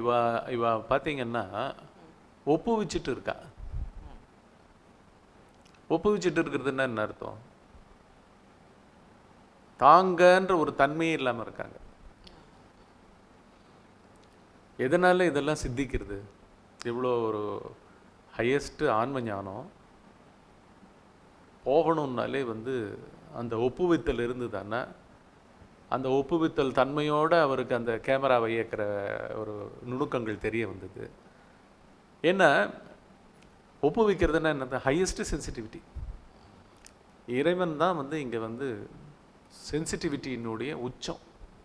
இவ இவ பார்த்தீங்கன்னா ஒப்புவிச்சிட்டு இருக்கா ஒப்புவிச்சிட்டு இருக்கிறதுன்னா என்ன அர்த்தம் தாங்கன்ற ஒரு தன்மையே இல்லாம இருக்காங்க எதனால இதெல்லாம் சித்திக்கிறது இவ்வளோ ஒரு ஹையஸ்ட் ஆன்ம ஞானம் போகணும்னாலே வந்து அந்த ஒப்புவித்தல் இருந்து தானே அந்த ஒப்புவித்தல் தன்மையோட அவருக்கு அந்த கேமராவை இயக்கிற ஒரு நுணுக்கங்கள் தெரிய வந்தது ஏன்னா ஒப்புவிக்கிறதுன்னா என்னது ஹையஸ்ட் சென்சிட்டிவிட்டி இறைவன் தான் வந்து இங்கே வந்து சென்சிட்டிவிட்டியினுடைய உச்சம்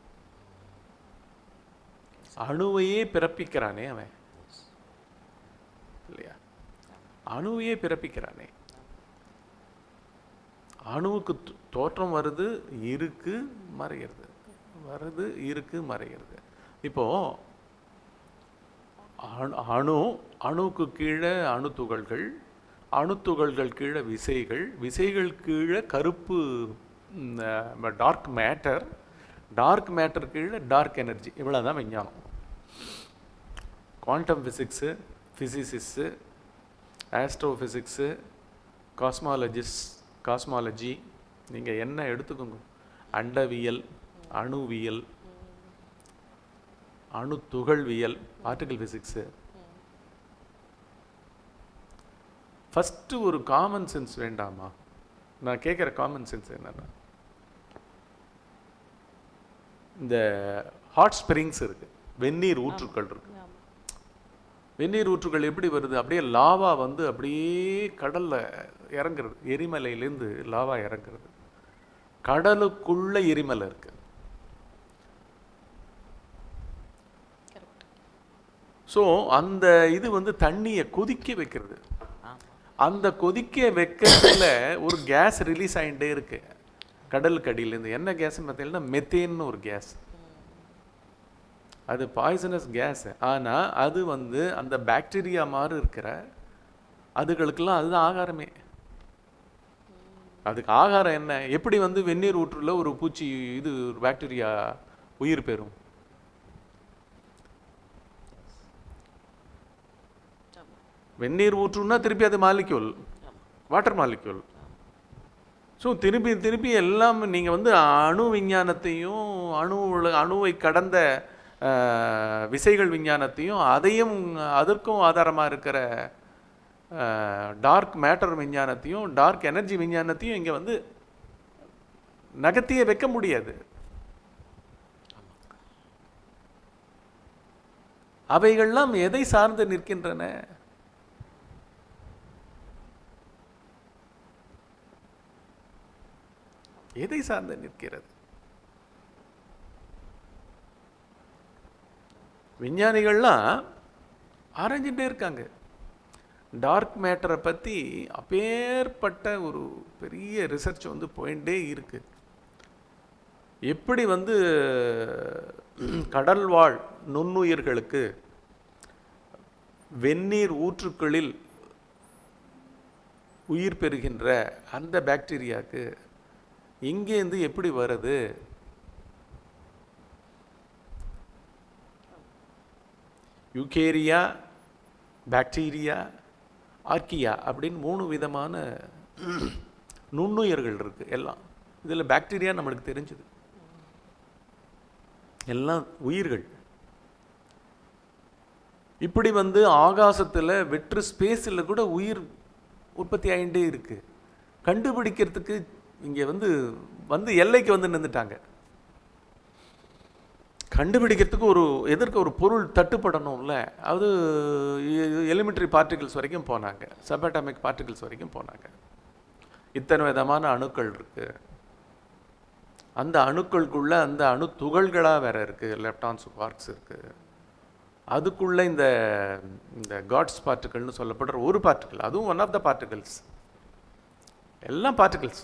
அணுவையே பிறப்பிக்கிறானே அவன் இல்லையா அணுவையே பிறப்பிக்கிறானே அணுவுக்கு தோ- தோற்றம் வருது இருக்கு மறைகிறது வருது இருக்கு மறைகிறது இப்போ அணு அணு அணுவுக்கு கீழே அணு துகள்கள் அணு துகள்கள் கீழே விசைகள் விசைகள் கீழே கருப்பு டார்க் மேட்டர் டார்க் மேட்டர் கீழே டார்க் எனர்ஜி இவ்வளோதான் விஞ்ஞானம் quantum physics physics astrophysics cosmologies cosmology நீங்கள் என்ன எடுத்துக்கோங்க அண்டவியல் அணுவியல் அணு துகள்வியல் பார்ட்டிகல் ஃபிசிக்ஸு ஃபஸ்ட்டு ஒரு காமன் சென்ஸ் வேண்டாமா நான் கேட்குற காமன் சென்ஸ் என்னன்னா இந்த ஹாட் ஸ்ப்ரிங்ஸ் இருக்கு வெந்நீர் ஊற்றுக்கள் இருக்கு ஆமா. வெந்நீர் ஊற்றுகள் எப்படி வருது அப்படியே லாவா வந்து அப்படியே கடல்ல இறங்குறது எரிமலையிலேருந்து லாவா இறங்குறது கடலுக்குள்ள எரிமலை இருக்கு Correct. ஸோ அந்த இது வந்து தண்ணியை கொதிக்க வைக்கிறது ஆமா அந்த கொதிக்க வைக்கிறதுல ஒரு கேஸ் ரிலீஸ் ஆகிட்டே இருக்கு கடலுக்கு அடியிலேருந்து என்ன கேஸ்ன்னு பார்த்தீங்கன்னா மெத்தேன்னு ஒரு கேஸ் அது பாய்சனஸ் கேஸ் ஆனால் அது வந்து அந்த பாக்டீரியா மாதிரி இருக்கிற அதுகளுக்கெல்லாம் அதுதான் ஆகாரமே அதுக்கு ஆகாரம் என்ன எப்படி வந்து வெந்நீர் ஊற்றுல ஒரு பூச்சி இது ஒரு பாக்டீரியா உயிர் பெறும் ஆமா. வெந்நீர் ஊற்றுன்னா திருப்பி அது மாலிக்யூல் வாட்டர் மாலிக்யூல் ஸோ திருப்பி திருப்பி எல்லாம் நீங்கள் வந்து அணு விஞ்ஞானத்தையும் அணு அணுவை கடந்த அஹ், விசைகள் விஞ்ஞானத்தையும் அதையும் அதற்கும் ஆதாரமாக இருக்கிற டார்க் மேட்டர் விஞ்ஞானத்தையும் டார்க் எனர்ஜி விஞ்ஞானத்தையும் இங்கே வந்து நகர்த்தியே வைக்க முடியாது அவைகள்லாம் எதை சார்ந்து நிற்கின்றன எதை சார்ந்து நிற்கிறது விஞ்ஞானிகள்லாம் ஆராய்ஞ்சிட்டே இருக்காங்க டார்க் மேட்டரை பற்றி அப்பேற்பட்ட ஒரு பெரிய ரிசர்ச் வந்து போயிட்டே இருக்கு எப்படி வந்து கடல் வாழ் நுண்ணுயிர்களுக்கு வெந்நீர் ஊற்றுக்களில் உயிர் பெறுகின்ற அந்த பாக்டீரியாவுக்கு இங்கேருந்து எப்படி வருது யூகேரியா பாக்டீரியா ஆர்கியா அப்படின்னு மூணு விதமான நுண்ணுயிர்கள் இருக்கு எல்லாம் இதில் பாக்டீரியா நம்மளுக்கு தெரிஞ்சுது எல்லாம் உயிர்கள் இப்படி வந்து ஆகாசத்தில் வெற்று ஸ்பேஸில் கூட உயிர் உற்பத்தி ஆகிட்டே இருக்கு கண்டுபிடிக்கிறதுக்கு இங்கே வந்து வந்து எல்லைக்கு வந்து நின்றுட்டாங்க கண்டுபிடிக்கிறதுக்கு ஒரு எதற்கு ஒரு பொருள் தட்டுப்படணும்ல அது எலிமெண்ட்ரி பார்ட்டிகிள்ஸ் வரைக்கும் போனாங்க சபாட்டாமிக் பார்ட்டிகிள்ஸ் வரைக்கும் போனாங்க இத்தனை விதமான அணுக்கள் இருக்கு அந்த அணுக்களுக்குள்ள அந்த அணு துகள்களாக வேற இருக்கு லெப்டான்ஸ் குவார்க்ஸ் இருக்கு அதுக்குள்ள இந்த இந்த காட்ஸ் பார்ட்டிகள்னு சொல்லப்படுற ஒரு பார்ட்டிகிள் அதுவும் ஒன் ஆஃப் த பார்ட்டிகல்ஸ் எல்லாம் பார்ட்டிகல்ஸ்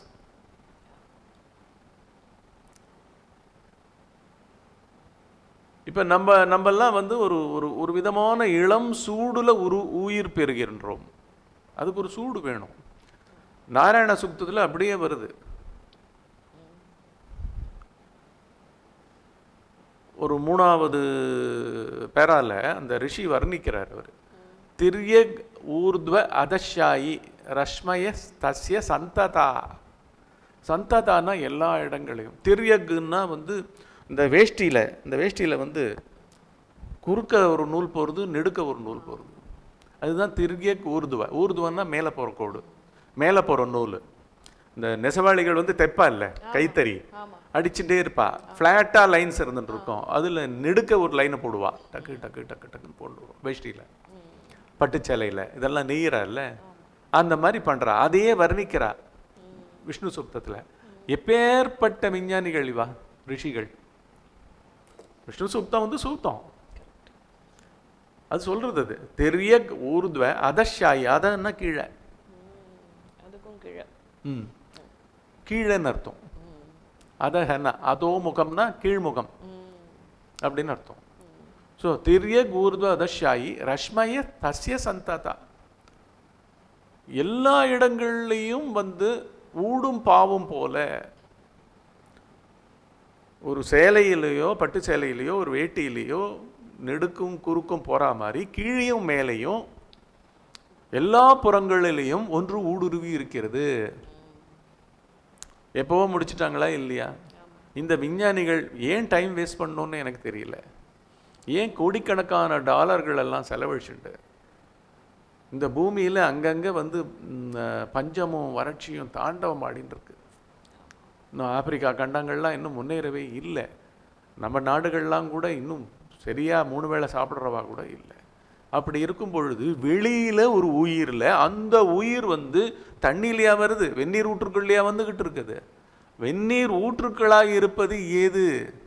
இப்போ நம்ம நம்மெல்லாம் வந்து ஒரு ஒரு ஒரு விதமான இளம் சூடுல உரு உயிர் பெறுகின்றோம் அதுக்கு ஒரு சூடு வேணும் நாராயண சுக்தத்தில் அப்படியே வருது ஒரு மூணாவது பேரால அந்த ரிஷி வர்ணிக்கிறார் அவர் திரியக் ஊர்த்வ அதஷாயி ரஷ்மய தஸ்ய சந்ததா சந்ததானா எல்லா இடங்களையும் திரியக்குன்னா வந்து இந்த வேஷ்டியில் இந்த வேஷ்டியில் வந்து குறுக்க ஒரு நூல் போகிறது நெடுக்க ஒரு நூல் போகிறது அதுதான் திரியக் ஊர்துவ ஊர்துவன்னா மேலே போகிற கோடு மேலே போகிற நூல் இந்த நெசவாளிகள் வந்து தைப்பா இல்லை கைத்தறி ஆமா அடிச்சுட்டே இருப்பா ஃப்ளாட்டாக லைன்ஸ் இருந்துட்டு இருக்கும் அதில் நெடுக்க ஒரு லைனை போடுவா டக்கு டக்கு டக்கு டக்குன்னு போடுவோம் வேஷ்டியில் பட்டுச்சேலையில் இதெல்லாம் நெய்யறா இல்ல அந்த மாதிரி பண்றா அதையே வர்ணிக்கிறா விஷ்ணு சுப்தத்தில் எப்பேற்பட்ட விஞ்ஞானிகள் இவா ரிஷிகள் விஷ்ணு சூக்தம் வந்து சூக்தம் அது சொல்றது அது தெரிய ஊர்துவ அதஷாயி அதன்னா கீழே அதுக்கும் கீழே ம் கீழேன்னு அர்த்தம் அதஹன அதோ முகம்னா கீழ்முகம் ம் அப்படின்னு அர்த்தம் ஸோ திரிய ஊர்துவ அதஷாயி ரஷ்மய தஸ்ய சந்ததா எல்லா இடங்கள்லையும் வந்து ஊடும் பாவும் போல ஒரு சேலையிலையோ பட்டு சேலையிலையோ ஒரு வேட்டியிலையோ நெடுக்கும் குறுக்கும் போறா மாதிரி கீழேயும் மேலேயும் எல்லா புறங்களிலையும் ஒன்று ஊடுருவி இருக்கிறது எப்பவோ முடிச்சிட்டாங்களா இல்லையா இந்த விஞ்ஞானிகள் ஏன் டைம் வேஸ்ட் பண்ணணும்னு எனக்கு தெரியல ஏன் கோடிக்கணக்கான டாலர்கள் எல்லாம் செலவழிச்சுண்டு இந்த பூமியில் அங்கங்கே வந்து ம், அஹ், பஞ்சமும் வறட்சியும் தாண்டவம் ஆடின்னு இருக்கு இன்னும் ஆப்பிரிக்கா கண்டங்கள்லாம் இன்னும் முன்னேறவே இல்லை நம்ம நாடுகள்லாம் கூட இன்னும் சரியா மூணு வேளை சாப்பிட்றவா கூட இல்லை அப்படி இருக்கும் பொழுது வெளியில ஒரு உயிர்ல அந்த உயிர் வந்து தண்ணிலையா வருது வெந்நீர் ஊற்றுக்குள்ளேயா வந்துகிட்டு இருக்குது வெந்நீர் ஊற்றுக்களாக இருப்பது ஏது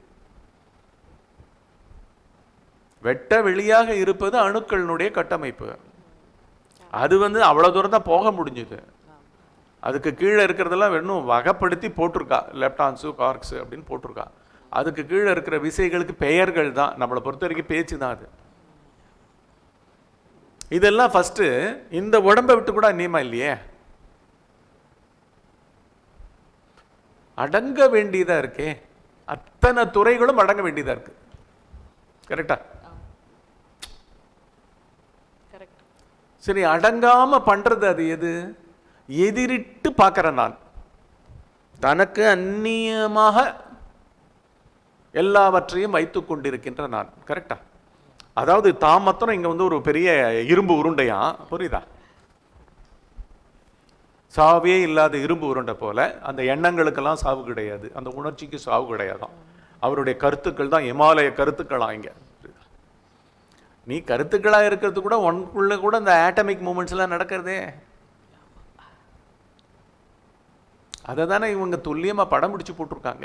வெட்ட வெளியாக இருப்பது அணுக்களினுடைய கட்டமைப்பு அது வந்து அவ்வளவு தூரம் தான் போக முடிஞ்சுது அதுக்கு கீழே இருக்கிறதெல்லாம் வெறும் வகைப்படுத்தி போட்டிருக்கா லெப்டான்ஸு கார்க்ஸு அப்படின்னு போட்டிருக்கா அதுக்கு கீழே இருக்கிற விசைகளுக்கு பெயர்கள் தான் நம்மளை பொறுத்த வரைக்கும் பேச்சு தான் அது இதெல்லாம் ஃபர்ஸ்ட் இந்த உடம்பை விட்டு கூட அந்நியமா இல்லையே அடங்க வேண்டியதா இருக்கே அத்தனை துறைகளும் அடங்க வேண்டியதா இருக்கு கரெக்டா கரெக்ட் சரி அடங்காம பண்றது அது எது எதிரிட்டு பார்க்கிறேன் நான் தனக்கு அந்நியமாக எல்லாவற்றையும் வைத்துக் கொண்டிருக்கின்ற நான் கரெக்டா அதாவது தான் மாத்திரம் இங்க வந்து ஒரு பெரிய இரும்பு உருண்டையா புரியுதா சாவே இல்லாத இரும்பு உருண்டை போல அந்த எண்ணங்களுக்கெல்லாம் சாவு கிடையாது அந்த உணர்ச்சிக்கு சாவு கிடையாதாம் அவருடைய கருத்துக்கள் தான் இமாலய கருத்துக்களா இங்க புரியுதா? நீ கருத்துக்களா இருக்கிறது கூட உனக்குள்ள கூட இந்த ஆட்டமிக் மூமெண்ட்ஸ் எல்லாம் நடக்கிறதே அதை தானே இவங்க துல்லியமா படம் பிடிச்சு போட்டிருக்காங்க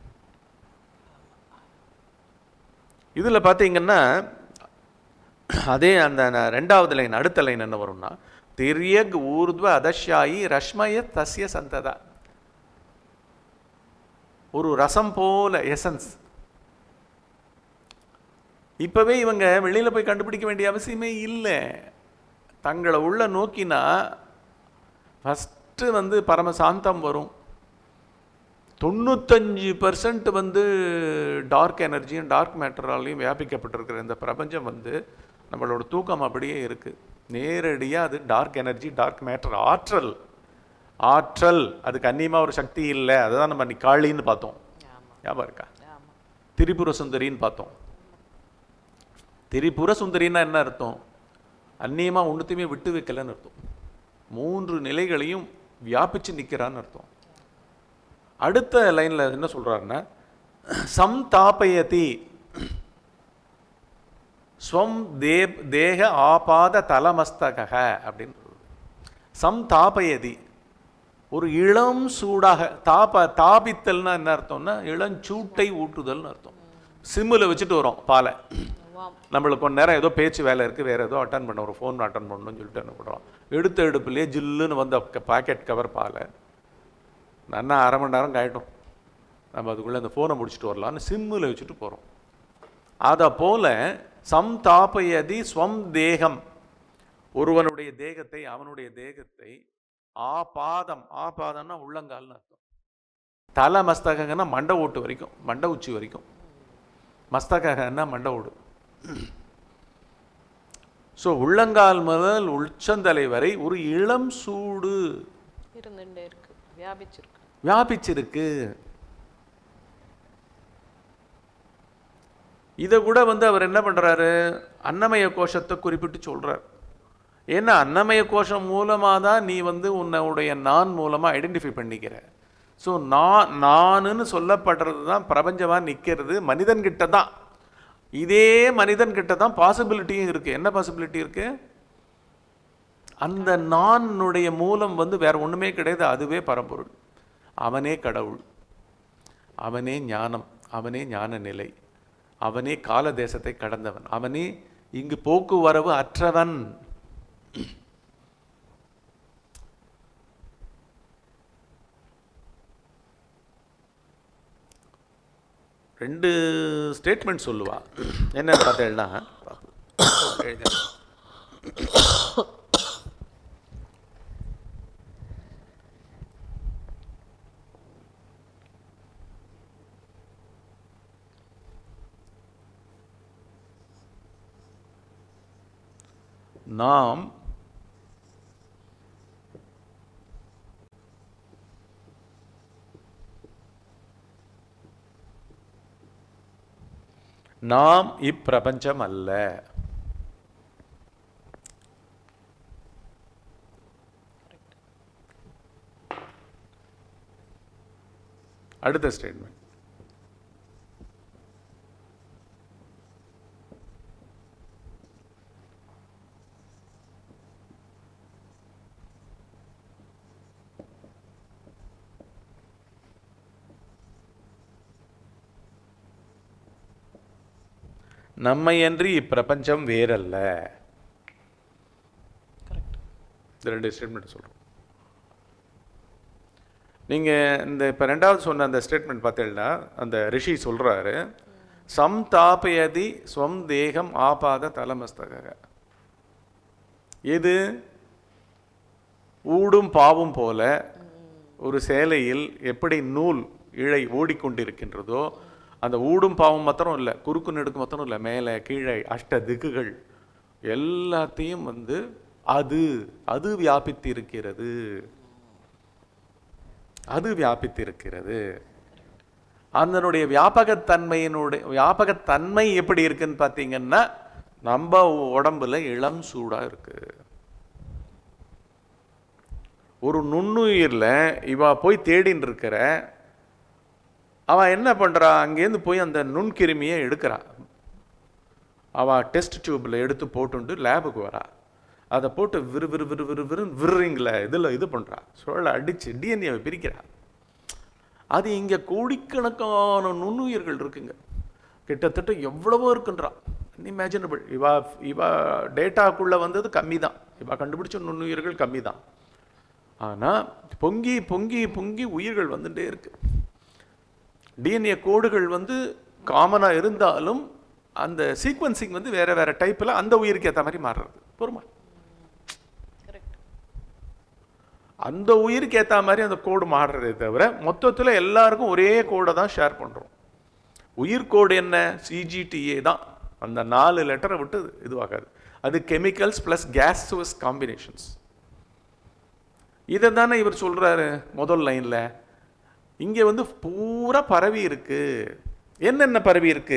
இதுல பாத்தீங்கன்னா அதே அந்த ந- ரெண்டாவது லைன் அடுத்த லைன் என்ன வரும்னா திரியக் ஊர்த்வ அதஷாயி ரஷ்மய தஸ்ய சந்ததா ஒரு ரசம் போல எசன்ஸ் இப்பவே இவங்க வெளியில போய் கண்டுபிடிக்க வேண்டிய அவசியமே இல்லை தங்களை உள்ள நோக்கினா ஃபஸ்ட்டு வந்து பரமசாந்தம் வரும் தொண்ணூத்தஞ்சு பர்சன்ட் வந்து டார்க் எனர்ஜியும் டார்க் மேட்டராலையும் வியாபிக்கப்பட்டிருக்கிற இந்த பிரபஞ்சம் வந்து நம்மளோட தூக்கம் அப்படியே இருக்கு நேரடியா அது டார்க் எனர்ஜி டார்க் மேட்டர் ஆற்றல் ஆற்றல் அதுக்கு அந்நியமாக ஒரு சக்தி இல்லை அதுதான் நம்ம அன்னைக்கு காளின்னு பார்த்தோம் ஆமா ஞாபகம் இருக்கா ஆமா திரிபுர சுந்தரின்னு பார்த்தோம் திரிபுர சுந்தரின்னா என்ன அர்த்தம் அந்நியமா ஒண்ணுத்தையுமே விட்டு வைக்கலன்னு அர்த்தம் மூன்று நிலைகளையும் வியாபிச்சு நிக்கிறான்னு அர்த்தம் அடுத்த லைன்ல என்ன சொல்றாருன்னா சம் தாபயதி ஸ்வம் தேப் தேக ஆபாத தலமஸ்தக அப்படின்னு சொல்றாரு. சம் தாபயதி ஒரு இளம் சூடாக தாப தாபித்தல்னா என்ன அர்த்தம்னா இளஞ்சூட்டை ஊட்டுதல்னு அர்த்தம் சிம்மில் வச்சுட்டு வரோம் பாலை வாம் நம்மளுக்கு கொஞ்ச நேரம் ஏதோ பேச்சு வேலை இருக்குது வேறு ஏதோ அட்டன் பண்ண ஒரு ஃபோன் அட்டன் பண்ணணும்னு சொல்லிட்டு என்ன பண்ணுறோம் எடுத்த எடுப்புலேயே ஜில்லுன்னு வந்த பாக்கெட் கவர் பாலை நன்னா அரை மணி நேரம் காயிட்டும் நம்ம அதுக்குள்ளே அந்த ஃபோனை முடிச்சுட்டு வரலாம்னு சிம்மில் வச்சுட்டு போகிறோம் அதை போல சம் தாபயதி ஸ்வம் தேகம் ஒருவனுடைய தேகத்தை அவனுடைய தேகத்தை ஆபாதம் ஆபாதம்னா உள்ளங்கால்னு அர்த்தம் தலை மஸ்தகங்கன்னா மண்டை ஓட்டு வரைக்கும் மண்டை உச்சி வரைக்கும் மஸ்தகன்னா மண்டை ஓடு ஸோ உள்ளங்கால் முதல் உச்சந்தலை வரை ஒரு இளம் சூடு இருந்துட்டே இருக்கு வியாபிச்சிருக்கு வியாபிச்சிருக்கு இதை கூட வந்து அவர் என்ன பண்றாரு அன்னமய கோஷத்தை குறிப்பிட்டு சொல்றார் ஏன்னா அன்னமய கோஷம் மூலமாக தான் நீ வந்து உன்னுடைய நான் மூலமாக ஐடென்டிஃபை பண்ணிக்கிற ஸோ நான் நானுன்னு சொல்லப்படுறது தான் பிரபஞ்சமாக நிற்கிறது மனிதன்கிட்ட தான் இதே மனிதன்கிட்ட தான் பாசிபிலிட்டியும் இருக்குது என்ன பாசிபிலிட்டி இருக்குது அந்த நானுடைய மூலம் வந்து வேற ஒண்ணுமே கிடையாது அதுவே பரம்பொருள் அவனே கடவுள் அவனே ஞானம் அவனே ஞான நிலை அவனே கால தேசத்தை கடந்தவன் அவனே இங்கு போக்குவரவு அற்றவன் ரெண்டு ஸ்டேட்மெண்ட் சொல்லுவா என்னன்னு பார்த்தேன்னா எழுதி நாம் நாம் இப்பிரபஞ்சம் அல்ல அடுத்த ஸ்டேட்மெண்ட் நம்மையன்றி இப்பிரபஞ்சம் வேறல்ல கரெக்ட் இந்த ரெண்டு ஸ்டேட்மெண்ட் சொல்கிறோம் நீங்கள் இந்த இப்போ ரெண்டாவது சொன்ன அந்த ஸ்டேட்மெண்ட் பார்த்தீங்கன்னா அந்த ரிஷி சொல்கிறாரு சம் தாபயதி ஸ்வம் தேகம் ஆபாத தலமஸ்தக எது ஊடும் பாவும் போல ஒரு சேலையில் எப்படி நூல் இழை ஓடிக்கொண்டிருக்கின்றதோ அந்த ஊடும் பாவும் மாத்திரம் இல்லை குறுக்கு நெடுக்கு மாத்திரம் இல்லை மேலே கீழே அஷ்ட திக்குகள் எல்லாத்தையும் வந்து அது அது வியாபித்து இருக்கிறது அது வியாபித்து இருக்கிறது அதனுடைய வியாபகத்தன்மையினுடைய வியாபகத்தன்மை எப்படி இருக்குன்னு பார்த்தீங்கன்னா நம்ம உடம்புல இளம் சூடா இருக்கு ஒரு நுண்ணுயிர்ல இவ போய் தேடின்னு இருக்கிற அவன் என்ன பண்றா அங்கேருந்து போய் அந்த நுண்கிருமியை எடுக்கிறா அவ டெஸ்ட் டியூப்ல எடுத்து போட்டுண்டு லேபுக்கு வரா அதை போட்டு விறு விறு விறு விறு விறுன்னு விறுறீங்கள இதில் இது பண்ணுறா சுழலை அடித்து டிஎன்ஏவை பிரிக்கிறா அது இங்கே கோடிக்கணக்கான நுண்ணுயிர்கள் இருக்குங்க கிட்டத்தட்ட எவ்வளவோ இருக்குன்றா இமேஜினபிள் இவா இவா டேட்டாக்குள்ளே வந்தது கம்மி தான் இவா கண்டுபிடிச்ச நுண்ணுயிர்கள் கம்மி தான் ஆனால் பொங்கி பொங்கி பொங்கி உயிர்கள் வந்துட்டே இருக்கு டிஎன்ஏ கோடுகள் வந்து காமனாக இருந்தாலும் அந்த சீக்வன்சிங் வந்து வேற வேற டைப்பில் அந்த உயிருக்கு ஏற்ற மாதிரி மாறுறது பொறுமா கரெக்ட் அந்த உயிருக்கு ஏற்ற மாதிரி அந்த கோடு மாறுறதே தவிர மொத்தத்தில் எல்லாருக்கும் ஒரே கோடை தான் ஷேர் பண்ணுறோம் உயிர் கோடு என்ன சிஜிடிஏ தான் அந்த நாலு லெட்டரை விட்டு இதுவாகாது அது கெமிக்கல்ஸ் ப்ளஸ் கேஸஸ் காம்பினேஷன்ஸ் இதை தானே இவர் சொல்கிறாரு முதல் லைனில் இங்கே வந்து பூரா பரவி இருக்கு என்னென்ன பரவி இருக்கு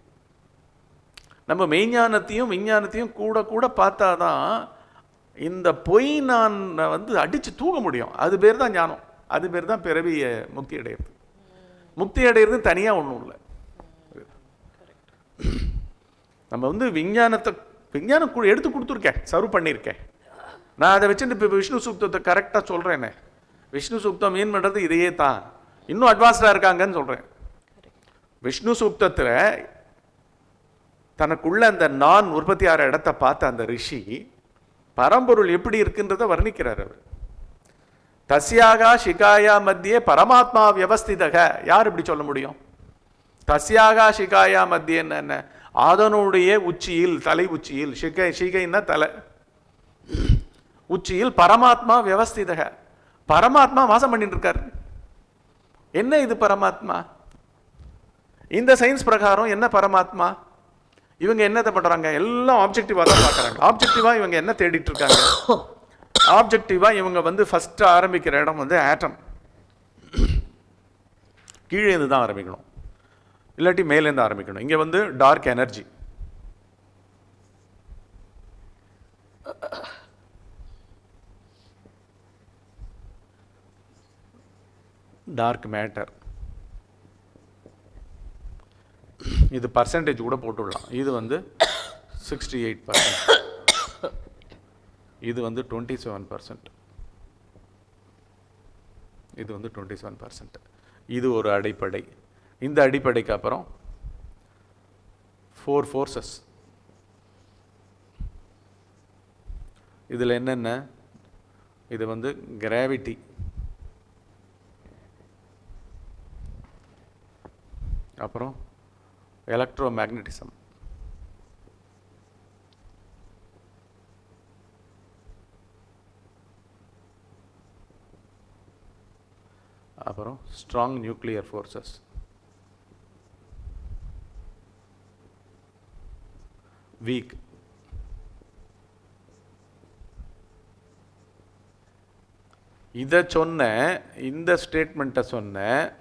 நம்ம மெய்ஞானத்தையும் விஞ்ஞானத்தையும் கூட கூட பார்த்தாதான் இந்த பொய் நான் வந்து அடிச்சு தூக்க முடியும் அது பேர் தான் ஞானம் அது பேர் தான் பிறவிய முக்தி அடையிறது முக்தி அடையிறது தனியாக ஒன்றும் இல்லை நம்ம வந்து விஞ்ஞானத்தை விஞ்ஞானம் கு- எடுத்து கொடுத்துருக்கேன் சர்வ் பண்ணியிருக்கேன் நான் அதை வச்சுட்டு இப்போ விஷ்ணு சூக்தத்தை கரெக்டாக சொல்கிறேனே விஷ்ணு சூக்தம் மீன் பண்ணுறது இதையே தான் இன்னும் அட்வான்ஸ்டாக இருக்காங்கன்னு சொல்கிறேன் விஷ்ணு சூக்தத்தில் தனக்குள்ள அந்த நான் உற்பத்தி ஆகிற இடத்த பார்த்த அந்த ரிஷி பரம்பொருள் எப்படி இருக்குன்றதை வர்ணிக்கிறார் அவர் தஸ்யாகா ஷிகாயா மத்தியே பரமாத்மா வியவஸ்திதக யார் இப்படி சொல்ல முடியும் தஸ்யாகா ஷிகாயா மத்தியே என்ன அதனுடைய உச்சியில் தலை உச்சியில் ஷிகை ஷிகைன்னா தலை உச்சியில் பரமாத்மா வியவஸ்திதக பரமாத்மா வாசம் பண்ணிட்டு இருக்காரு என்ன இது பரமாத்மா இந்த சயின்ஸ் பிரகாரம் என்ன பரமாத்மா இவங்க என்னத்தை பண்றாங்க எல்லாம் ஆப்ஜெக்டிவா தான் பார்க்கறாங்க ஆப்ஜெக்டிவா இவங்க என்ன தேடிட்டு இருக்காங்க ஆப்ஜெக்டிவா இவங்க வந்து ஃபர்ஸ்ட் ஆரம்பிக்கிற இடம் வந்து ஆட்டம் கீழே இருந்து தான் ஆரம்பிக்கணும் இல்லாட்டி மேலேருந்து ஆரம்பிக்கணும் இங்க வந்து டார்க் எனர்ஜி டார்க் மேட்டர் இது பர்சன்டேஜ் கூட போட்டுவிடலாம் இது வந்து சிக்ஸ்டி எயிட் பர்சன்ட் இது வந்து டுவெண்ட்டி செவன் பர்சன்ட் இது வந்து டுவெண்ட்டி செவன் பர்சன்ட் இது ஒரு அடிப்படை இந்த அடிப்படைக்கு அப்புறம் ஃபோர் ஃபோர்ஸஸ் இதில் என்னென்ன இது வந்து கிராவிட்டி அப்புறம் எலக்ட்ரோ மேக்னட்டிசம் அப்புறம் ஸ்ட்ராங் நியூக்ளியர் ஃபோர்ஸஸ் வீக் இதை சொன்ன இந்த ஸ்டேட்மெண்ட்டை சொன்ன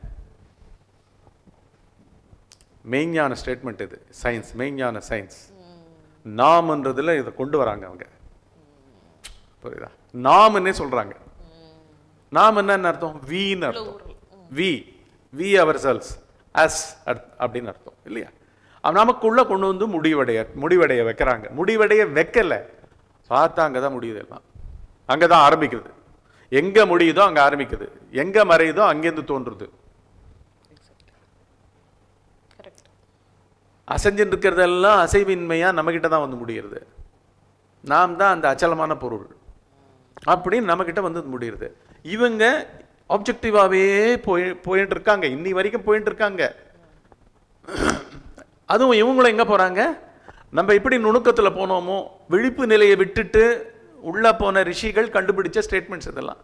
மெய்ஞான ஸ்டேட்மெண்ட் இது சயின்ஸ் மெய்ஞான சயின்ஸ் நாம்ன்றதுல இதை கொண்டு வராங்க அவங்க புரியுதா நாம்னே சொல்றாங்க நாம் என்னன்னு அர்த்தம் வீன்னு அர்த்தம் we we ourselves us அப்படின்னு அர்த்தம் இல்லையா அவ நமக்குள்ள கொண்டு வந்து முடிவடைய முடிவடைய வைக்கிறாங்க முடிவடைய வைக்கல பார்த்தா அங்கே தான் முடியுது எல்லாம் அங்கே தான் ஆரம்பிக்குது எங்க முடியுதோ அங்க ஆரம்பிக்குது எங்க மறையுதோ அங்கேருந்து தோன்றுது கரெக்ட் அசைஞ்சுட்டு இருக்கிறதெல்லாம் அசைவின்மையா நம்மகிட்ட தான் வந்து முடிகிறது நாம் தான் அந்த அச்சலமான பொருள் அப்படின்னு நம்மகிட்ட வந்து முடியுது இவங்க ஆப்ஜெக்டிவாவே போய் போயிட்டு இருக்காங்க இன்னி வரைக்கும் போயிட்டு இருக்காங்க அதுவும் இவங்களும் எங்க போறாங்க நம்ம எப்படி நுணுக்கத்துல போனோமோ விழிப்பு நிலையை விட்டுட்டு உள்ள போன ரிஷிகள் கண்டுபிடிச்ச ஸ்டேட்மெண்ட்ஸ் இதெல்லாம்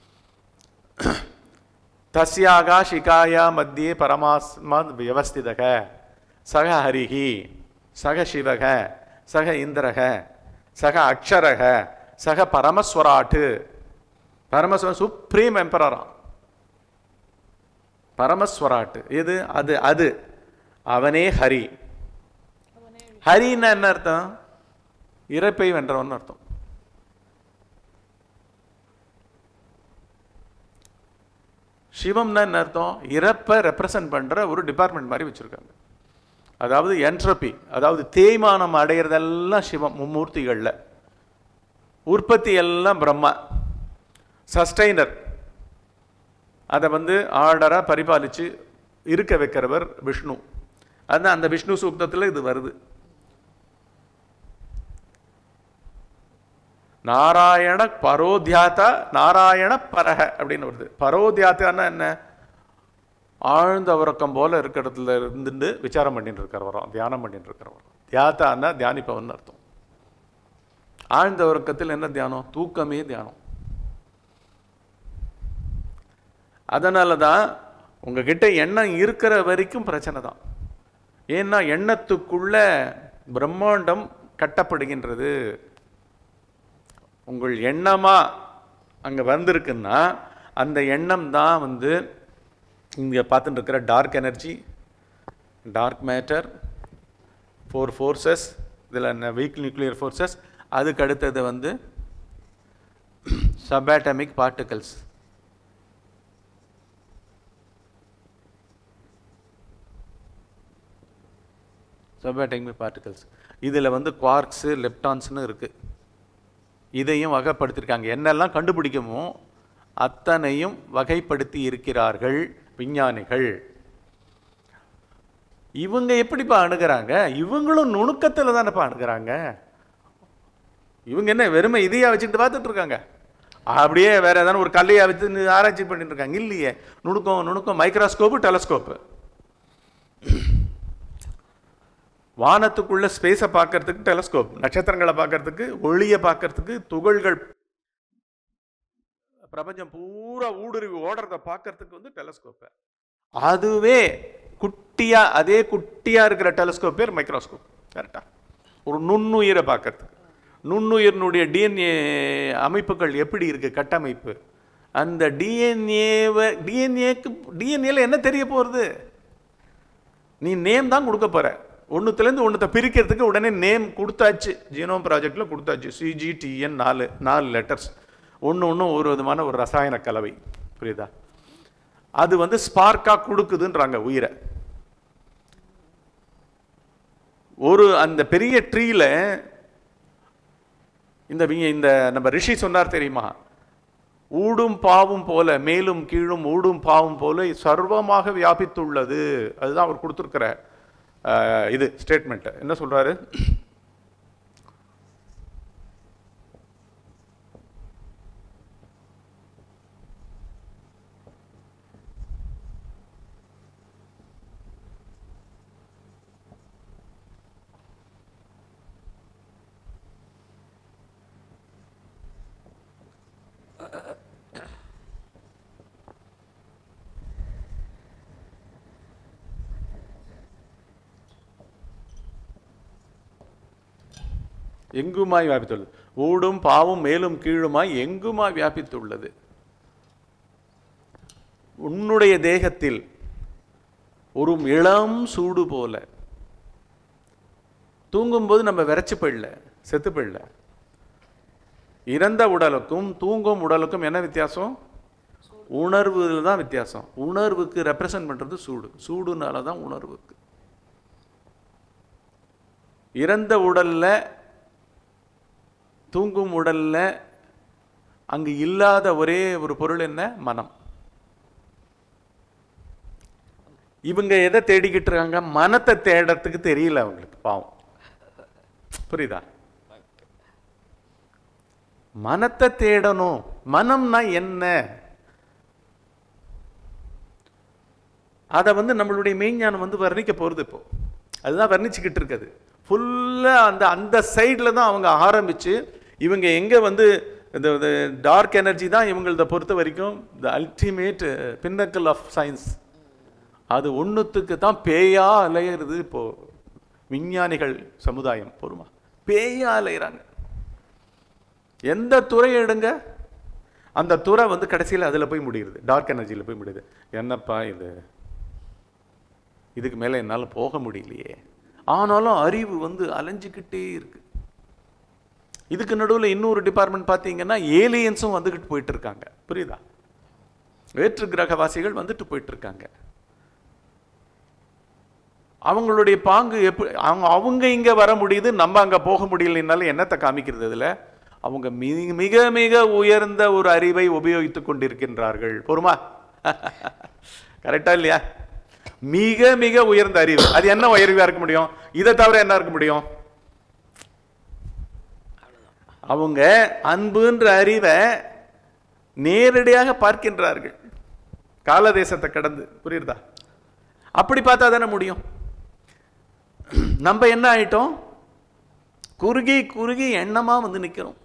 தஸ்யாக ஷிகாயா மத்தியே பரமாத்மா வியவஸ்திதக சக ஹரிஹி சக சிவக சக இந்திரக சக அக்ஷரக சக பரமஸ்வராட்டு பரமஸ்வர சுப்ரீம் எம்பரராம் பரமஸ்வராட்டு எது அது அது அவனே ஹரி ஹரின்னா என்ன அர்த்தம் இறப்பை வென்றவன் அர்த்தம் சிவம்னா என்ன அர்த்தம் இறப்பை ரெப்ரசன்ட் பண்ற ஒரு டிபார்ட்மெண்ட் மாதிரி வச்சிருக்காங்க அதாவது என்ட்ரோபி அதாவது தேய்மானம் அடையிறதெல்லாம் சிவம் மும்மூர்த்திகள்ல உற்பத்தி எல்லாம் பிரம்மா சஸ்டைனர் அதை வந்து ஆர்டரா பரிபாலிச்சு இருக்க வைக்கிறவர் விஷ்ணு அதான் அந்த விஷ்ணு சூக்தத்துல இது வருது நாராயண பரோத்யாத்தா நாராயண பரஹ அப்படின்னு வருது பரோத்யாத்தான்னா என்ன ஆழ்ந்த உறக்கம் போல இருக்கிறதுல இருந்துட்டு விசாரம் பண்ணிட்டு இருக்கிறவரும் தியானம் பண்ணிட்டு இருக்கிறவரும் தியாத்தான்னா தியானிப்பவன் அர்த்தம் ஆழ்ந்த உறக்கத்தில் என்ன தியானம் தூக்கமே தியானம் அதனால தான் உங்ககிட்ட எண்ணம் இருக்கிற வரைக்கும் பிரச்சனை தான் ஏன்னா எண்ணத்துக்குள்ள பிரம்மாண்டம் கட்டப்படுகின்றது உங்கள் எண்ணமா அங்க வந்திருக்குன்னா அந்த எண்ணம் தான் வந்து இங்க பார்த்துட்டு இருக்கிற dark energy dark matter four forces இதில் என்ன வீக் நியூக்ளியர் ஃபோர்ஸஸ் அதுக்கு அடுத்தது வந்து சபாட்டமிக் பார்ட்டிகல்ஸ் சபாட்டமிக் பார்ட்டிகல்ஸ் இதில் வந்து குவார்க்ஸு லெப்டான்ஸ்னு இருக்குது இதையும் வகைப்படுத்தியிருக்காங்க என்னெல்லாம் கண்டுபிடிக்குமோ அத்தனையும் வகைப்படுத்தி இருக்கிறார்கள் விஞ்ஞானிகள் இவங்க எப்படிப்பா அணுகுறாங்க இவங்களும் நுணுக்கத்தில் தானேப்பா அணுகுறாங்க இவங்க என்ன வெறுமை இதையா வச்சுக்கிட்டு பார்த்துட்டு இருக்காங்க அப்படியே வேற ஏதாவது ஒரு கல்லையா வச்சு ஆராய்ச்சி பண்ணிட்டு இருக்காங்க இல்லையே நுணுக்கம் நுணுக்கம் மைக்ரோஸ்கோப்பு டெலஸ்கோப்பு வானத்துக்குள்ள ஸ்பேஸை பார்க்கறதுக்கு டெலஸ்கோப் நட்சத்திரங்களை பார்க்கறதுக்கு ஒளியை பார்க்கறதுக்கு துகள்கள் பிரபஞ்சம் பூரா ஊடுருவி ஓடுறத பார்க்கறதுக்கு வந்து டெலஸ்கோப்பு அதுவே குட்டியா அதே குட்டியா இருக்கிற டெலஸ்கோப் பேர் மைக்ரோஸ்கோப் கரெக்டா ஒரு நுண்ணுயிரை பார்க்கறதுக்கு நுண்ணுயிரினுடைய டிஎன்ஏ அமைப்புகள் எப்படி இருக்கு கட்டமைப்பு அந்த டிஎன்ஏவை டிஎன்ஏக்கு டிஎன்ஏல என்ன தெரிய போகிறது நீ நேம் தான் கொடுக்க போற ஒன்றுத்துலேருந்து ஒன்றத்தை பிரிக்கிறதுக்கு உடனே நேம் கொடுத்தாச்சு ஜீனோம் ப்ராஜெக்டில் கொடுத்தாச்சு சிஜிடிஎன் நாலு நாலு லெட்டர்ஸ் ஒன்று ஒன்று ஒரு விதமான ஒரு ரசாயன கலவை புரியுதா அது வந்து ஸ்பார்க்காக கொடுக்குதுன்றாங்க உயிரை ஒரு அந்த பெரிய ட்ரீல இந்த வி- இந்த நம்ம ரிஷி சொன்னார் தெரியுமா ஊடும் பாவும் போல மேலும் கீழும் ஊடும் பாவும் போல சர்வமாக வியாபித்துள்ளது அதுதான் அவர் கொடுத்துருக்கிற அஹ், இது ஸ்டேட்மெண்ட் என்ன சொல்றாரு எங்குமாய் வியாபித்துள்ளது ஊடும் பாவும் மேலும் கீழுமாய் எங்குமாய் வியாபித்துள்ளது உன்னுடைய தேகத்தில் ஒரு இளம் சூடு போல தூங்கும்போது நம்ம விரைச்சு போயிடல செத்து போயிடல இறந்த உடலுக்கும் தூங்கும் உடலுக்கும் என்ன வித்தியாசம் உணர்வுல தான் வித்தியாசம் உணர்வுக்கு ரெப்ரசன்ட் பண்றது சூடு சூடுனால தான் உணர்வுக்கு இறந்த உடல்ல தூங்கும் உடல்ல அங்கு இல்லாத ஒரே ஒரு பொருள் என்ன மனம் இவங்க எதை தேடிக்கிட்டு இருக்காங்க மனத்தை தேடறதுக்கு தெரியல அவங்களுக்கு பாவம் புரியுதா மனத்தை தேடணும் மனம்னா என்ன அதை வந்து நம்மளுடைய மெய்ஞானம் வந்து வர்ணிக்க போறது இப்போ அதுதான் வர்ணிச்சுக்கிட்டு இருக்குது ஃபுல்லா அந்த அந்த சைடில் தான் அவங்க ஆரம்பிச்சு இவங்க எங்க வந்து இந்த டார்க் எனர்ஜி தான் இவங்களத பொறுத்த வரைக்கும் the ultimate pinnacle of science அது ஒண்ணுத்துக்கு தான் பேயா அலையிறது இப்போ விஞ்ஞானிகள் சமுதாயம் பொறுமா பேயா அலையிறாங்க எந்த துறையை எடுங்க அந்த துறை வந்து கடைசியில் அதில் போய் முடியுது டார்க் எனர்ஜியில் போய் முடியுது என்னப்பா இது இதுக்கு மேலே என்னால் போக முடியலையே ஆனாலும் அறிவு வந்து அலைஞ்சிக்கிட்டே இருக்கு இதுக்கு நடுவில் இன்னொரு டிபார்ட்மெண்ட் பார்த்தீங்கன்னா ஏலியன்ஸும் வந்துக்கிட்டு போயிட்டு இருக்காங்க புரியுதா வேற்று கிரகவாசிகள் வந்துட்டு போயிட்டு இருக்காங்க அவங்களுடைய பாங்கு எப்படி அவங்க அவங்க இங்க வர முடியுது நம்ம அங்க போக முடியலைன்னாலும் என்னத்தை காமிக்கிறது இதுல அவங்க மிக மிக மிக உயர்ந்த ஒரு அறிவை உபயோகித்துக் கொண்டிருக்கின்றார்கள் பொறுமா கரெக்டா இல்லையா மிக மிக உயர்ந்த அறிவு அது என்ன உயர்வா இருக்க முடியும் இதை தவிர என்ன இருக்க முடியும் அவங்க அன்புன்ற அறிவை நேரடியாக பார்க்கின்றார்கள் காலதேசத்தை கடந்து புரியுறதா அப்படி பார்த்தா தானே முடியும் நம்ம என்ன ஆயிட்டோம் குறுகி குறுகி எண்ணமா வந்து நிக்கிறோம்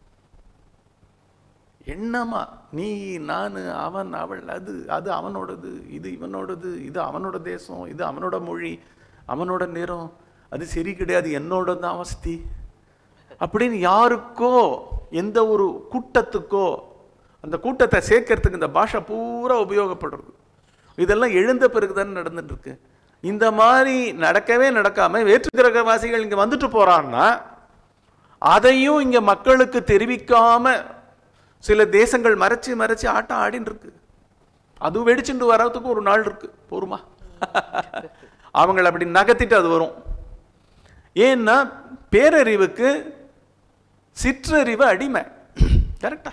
எண்ணமா நீ நான் அவன் அவள் அது அது அவனோடது இது இவனோடது இது அவனோட தேசம் இது அவனோட மொழி அவனோட நேரம் அது சரி கிடையாது என்னோட தான் அவஸ்தி அப்படின்னு யாருக்கோ எந்த ஒரு கூட்டத்துக்கோ அந்த கூட்டத்தை சேர்க்கறதுக்கு இந்த பாஷை பூரா உபயோகப்படுறது இதெல்லாம் எழுந்த பிறகு தானே நடந்துட்டு இருக்கு இந்த மாதிரி நடக்கவே நடக்காம வேற்று கிரகவாசிகள் இங்க வந்துட்டு போறான்னா அதையும் இங்க மக்களுக்கு தெரிவிக்காம சில தேசங்கள் மறைச்சு மறைச்சு ஆட்டம் ஆடின்னு இருக்கு அது வெடிச்சுட்டு வர்றதுக்கு ஒரு நாள் இருக்கு போருமா அவங்கள அப்படி நகர்த்திட்டு அது வரும் ஏன்னா பேரறிவுக்கு சிற்றறிவு அடிமை கரெக்டா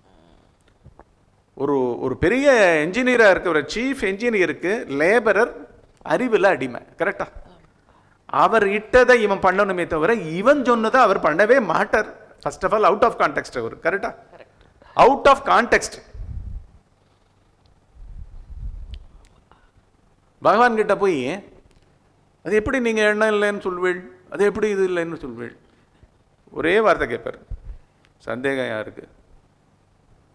ஒரு ஒரு பெரிய என்ஜினியரா இருக்க ஒரு சீஃப் என்ஜினியருக்கு லேபரர் அறிவில் அடிமை கரெக்டா அவர் இட்டதை இவன் பண்ணணுமே தவிர இவன் சொன்னதை அவர் பண்ணவே மாட்டார் first of all out of context அவர் கரெக்டா அவுட் ஆஃப் கான்டெக்ட் பகவான் கிட்ட போய் அது எப்படி நீங்க எண்ணம் இல்லைன்னு சொல்வீள் அது எப்படி இது இல்லைன்னு சொல்வீள் ஒரே வார்த்தை கேட்பார் சந்தேகம் யாருக்கு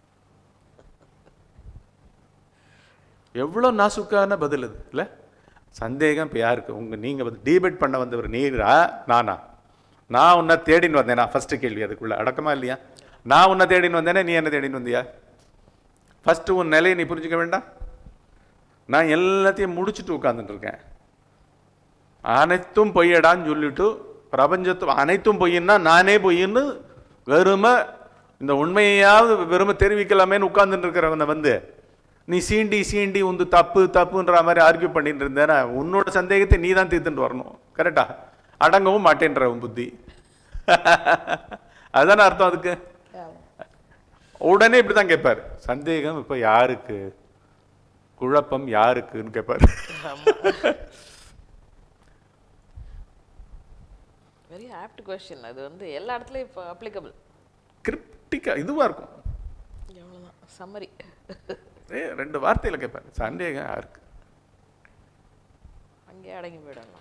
எவ்வளோ நாசுக்கான பதில் அது இல்லை சந்தேகம் இப்போ யாருக்கு உங்க நீங்க வந்து டீபேட் பண்ண வந்தவர் நீரா நானா நான் உன்னை தேடின்னு வந்தேனா ஃபர்ஸ்ட் கேள்வி அதுக்குள்ள அடக்கமா இல்லையா நான் உன்னை தேடின்னு வந்தேனே நீ என்ன தேடின்னு வந்தியா ஃபர்ஸ்ட் உன் நிலையை நீ புரிஞ்சுக்க வேண்டாம் நான் எல்லாத்தையும் முடிச்சுட்டு உட்கார்ந்துட்டு இருக்கேன் அனைத்தும் பொய்யடான்னு சொல்லிட்டு பிரபஞ்சத்து அனைத்தும் பொய்யின்னா நானே பொய்ன்னு வெறுமை இந்த உண்மையாவது வெறுமை தெரிவிக்கலாமேன்னு உட்கார்ந்துட்டு இருக்கிறவனை வந்து நீ சீண்டி சீண்டி உந்து தப்பு தப்புன்ற மாதிரி ஆர்கியூ பண்ணிட்டு இருந்தேன்னா உன்னோட சந்தேகத்தை நீ தான் தீர்த்துட்டு வரணும் கரெக்டா அடங்கவும் மாட்டேன்ற உன் புத்தி அதுதானே அர்த்தம் அதுக்கு உடனே இப்படி தான் கேட்பார் சந்தேகம் இப்போ யாருக்கு குழப்பம் யாருக்குன்னு கேட்பார் வெரி ஆப்ட் கொஸ்டின் அது வந்து எல்லா இடத்துலயும் இப்போ அப்ளிகபிள் கிரிப்டிக்கா இதுவா இருக்கும் எவ்வளோதான் சம்மரி ஏ ரெண்டு வார்த்தையில கேட்பார் சந்தேகம் யாருக்கு அங்கேயே அடங்கி போயிடலாம்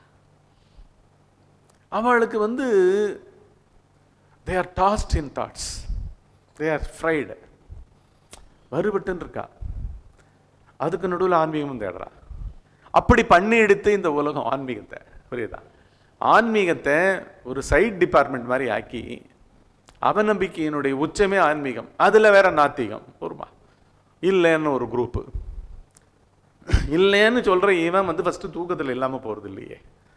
அவளுக்கு வந்து they are tossed in thoughts they are fried வருபட்டுன்னு இருக்கா அதுக்கு நடுவில் ஆன்மீகமும் தேடுறா அப்படி பண்ணி எடுத்து இந்த உலகம் ஆன்மீகத்தை புரியுதா ஆன்மீகத்தை ஒரு சைட் டிபார்ட்மெண்ட் மாதிரி ஆக்கி அவநம்பிக்கையினுடைய உச்சமே ஆன்மீகம் அதில் வேற நாத்திகம் ஒருமா இல்லைன்னு ஒரு குரூப்பு இல்லைன்னு சொல்ற இவன் வந்து ஃபர்ஸ்ட் தூக்கத்தில் இல்லாமல் போறது இல்லையே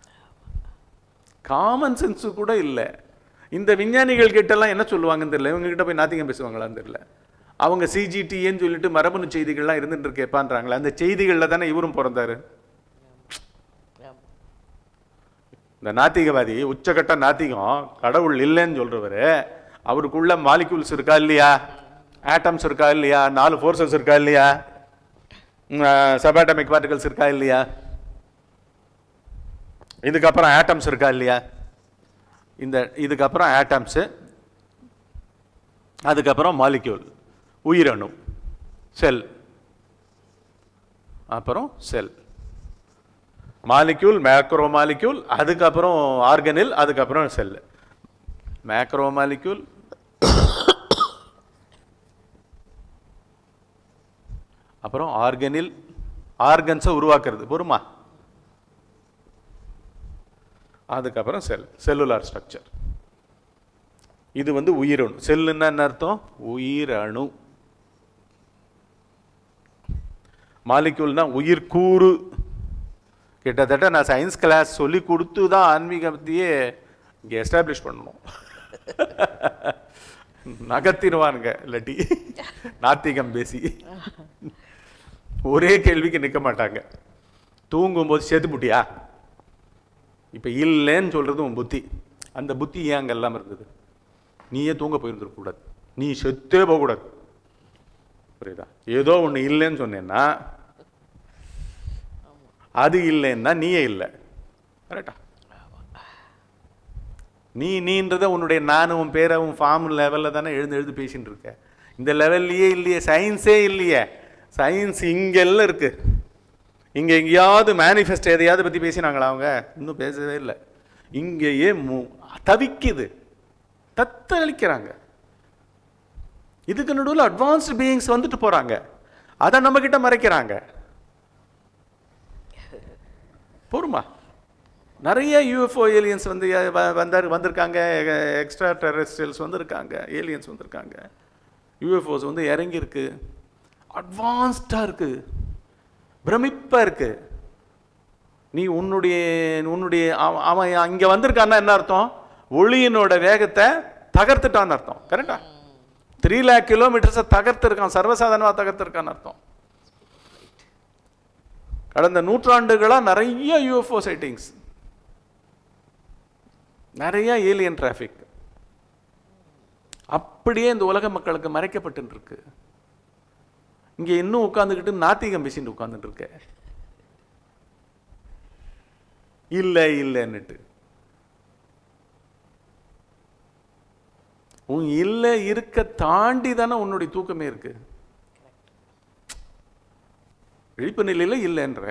காமன் சென்ஸு கூட இல்லை இந்த விஞ்ஞானிகள் கிட்டலாம் என்ன சொல்லுவாங்கன்னு தெரியல இவங்க கிட்ட போய் நாத்திகம் பேசுவாங்களான்னு தெரியல அவங்க சிஜிடின்னு சொல்லிட்டு மரபணு செய்திகள்லாம் இருந்துட்டு இருக்கேப்பான்றாங்களே அந்த செய்திகளில் தானே இவரும் பிறந்தாரு ஆமா. இந்த நாத்திகவாதி உச்சகட்ட நாத்திகம் கடவுள் இல்லைன்னு சொல்றவரு அவருக்குள்ள மாலிக்யூல்ஸ் இருக்கா இல்லையா ஆட்டம்ஸ் இருக்கா இல்லையா நாலு ஃபோர்ஸஸ் இருக்கா இல்லையா சபாட்டமிக் பார்ட்டிகல்ஸ் இருக்கா இல்லையா இதுக்கப்புறம் ஆட்டம்ஸ் இருக்கா இல்லையா இந்த இதுக்கப்புறம் ஆட்டம்ஸு அதுக்கப்புறம் மாலிக்யூல் உயிரணு செல் அப்புறம் செல் மாலிக்யூல் மேக்ரோ மாலிக்யூல் அதுக்கப்புறம் ஆர்கனில் அதுக்கப்புறம் செல் மேக்ரோ மாலிக்யூல் அப்புறம் ஆர்கனில் ஆர்கன்ஸை உருவாக்குறது பொறுமா அதுக்கப்புறம் செல் செல்லுலார் ஸ்ட்ரக்சர் இது வந்து உயிரணு செல்லுன்னா என்ன அர்த்தம் உயிரணு மாலிக்யூல்னா உயிர்கூறு கிட்டத்தட்ட நான் சயின்ஸ் கிளாஸ் சொல்லி கொடுத்து தான் ஆன்மீகத்தையே இங்கே எஸ்டாப்ளிஷ் பண்ணணும் நகர்த்திடுவானுங்க இல்லாட்டி நாத்திகம் பேசி ஒரே கேள்விக்கு நிற்க மாட்டாங்க தூங்கும்போது சேர்த்து புட்டியா இப்போ இல்லைன்னு சொல்றது உன் புத்தி அந்த புத்தி ஏன் அங்கே எல்லாம் இருந்தது நீயே தூங்க போயிருந்துருக்கக்கூடாது நீ செத்தே போகக்கூடாது புரியுதா ஏதோ ஒன்று இல்லைன்னு சொன்னேன்னா அது இல்லைன்னா நீயே இல்லை கரெக்டா நீ நீன்றத உன்னுடைய நானும் உன் பேரை உன் ஃபார்ம் லெவலில் தானே எழுந்து எழுந்து பேசின்னு இருக்க இந்த லெவல்லையே இல்லையே சயின்ஸே இல்லையே சயின்ஸ் இங்கெல்லாம் இருக்கு இங்க எங்கேயாவது மேனிஃபெஸ்ட் எதையாவது பத்தி பேசினாங்களா அவங்க இன்னும் பேசவே இல்லை இங்கேயே மு- தவிக்குது தத்தளிக்கிறாங்க இதுக்கு நடுவில் அட்வான்ஸ்டு பீயிங்ஸ் வந்துட்டு போறாங்க அதை நம்ம கிட்ட மறைக்கிறாங்க போருமா நிறைய யூஎஃப்ஓ ஏலியன்ஸ் வந்து அஹ், வ- வந்தார் வந்திருக்காங்க எக்ஸ்ட்ரா டெரஸ்ட்ரியல்ஸ் வந்திருக்காங்க ஏலியன்ஸ் வந்திருக்காங்க யூஎஃப்ஓஸ் வந்து இறங்கியிருக்கு அட்வான்ஸ்டாக இருக்கு பிரமிப்பா இருக்கு நீ உன்னுடைய உன்னுடைய அவ- அவன் அங்கே வந்திருக்கான்னா என்ன அர்த்தம் ஒளியினோட வேகத்தை தகர்த்துட்டான்னு அர்த்தம் கரெக்டா த்ரீ லேக் கிலோமீட்டர்ஸை தகர்த்திருக்கான் சர்வசாதாரணமாக தகர்த்திருக்கான்னு அர்த்தம் கடந்த நூற்றாண்டுகளா நிறைய யூஎஃப்ஓ சைட்டிங்ஸ் நிறைய ஏலியன் டிராஃபிக் அப்படியே இந்த உலக மக்களுக்கு மறைக்கப்பட்டு இருக்கு இங்க இன்னும் உட்கார்ந்துக்கிட்டு நாத்திகம் பேசிட்டு உட்கார்ந்துட்டு இருக்க இல்ல இல்லைன்னுட்டு உன் இல்ல இருக்க தாண்டி தானே உன்னுடைய தூக்கமே இருக்கு விழிப்பு நிலையில இல்லைன்ற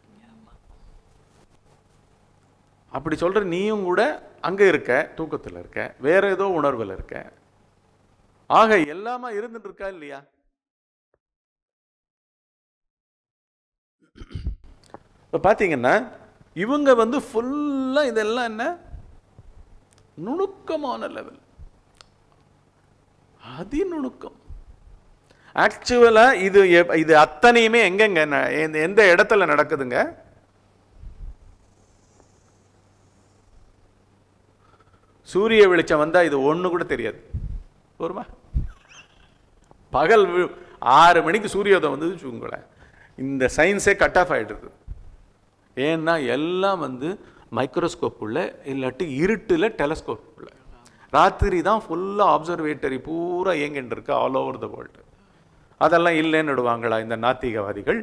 அப்படி சொல்ற நீயும் கூட அங்க இருக்க தூக்கத்துல இருக்க வேற ஏதோ உணர்வுல இருக்க ஆக எல்லாமா இருந்துட்டு இருக்கா இல்லையா இப்போ பார்த்தீங்கன்னா இவங்க வந்து ஃபுல்லாக இதெல்லாம் என்ன நுணுக்கமான லெவல் அதி நுணுக்கம் ஆக்சுவலாக இது எப்- இது அத்தனையுமே எங்கெங்க ந- எந்த- எந்த இடத்துல நடக்குதுங்க சூரிய வெளிச்சம் வந்தா இது ஒண்ணு கூட தெரியாது போருமா பகல் வி- ஆறு மணிக்கு சூரியோதயம் வந்து வச்சுக்கோங்களேன் இந்த சயின்ஸே கட் ஆஃப் ஆயிடுது ஏன்னா எல்லாம் வந்து மைக்ரோஸ்கோப் உள்ள இல்லாட்டி இருட்டில் டெலஸ்கோப் உள்ள ராத்திரி தான் ஃபுல்லாக அப்சர்வேட்டரி பூரா இயங்கிட்டு இருக்கு ஆல் ஓவர் த வேர்ல்டு அதெல்லாம் இல்லைன்னு விடுவாங்களா இந்த நாத்திகவாதிகள்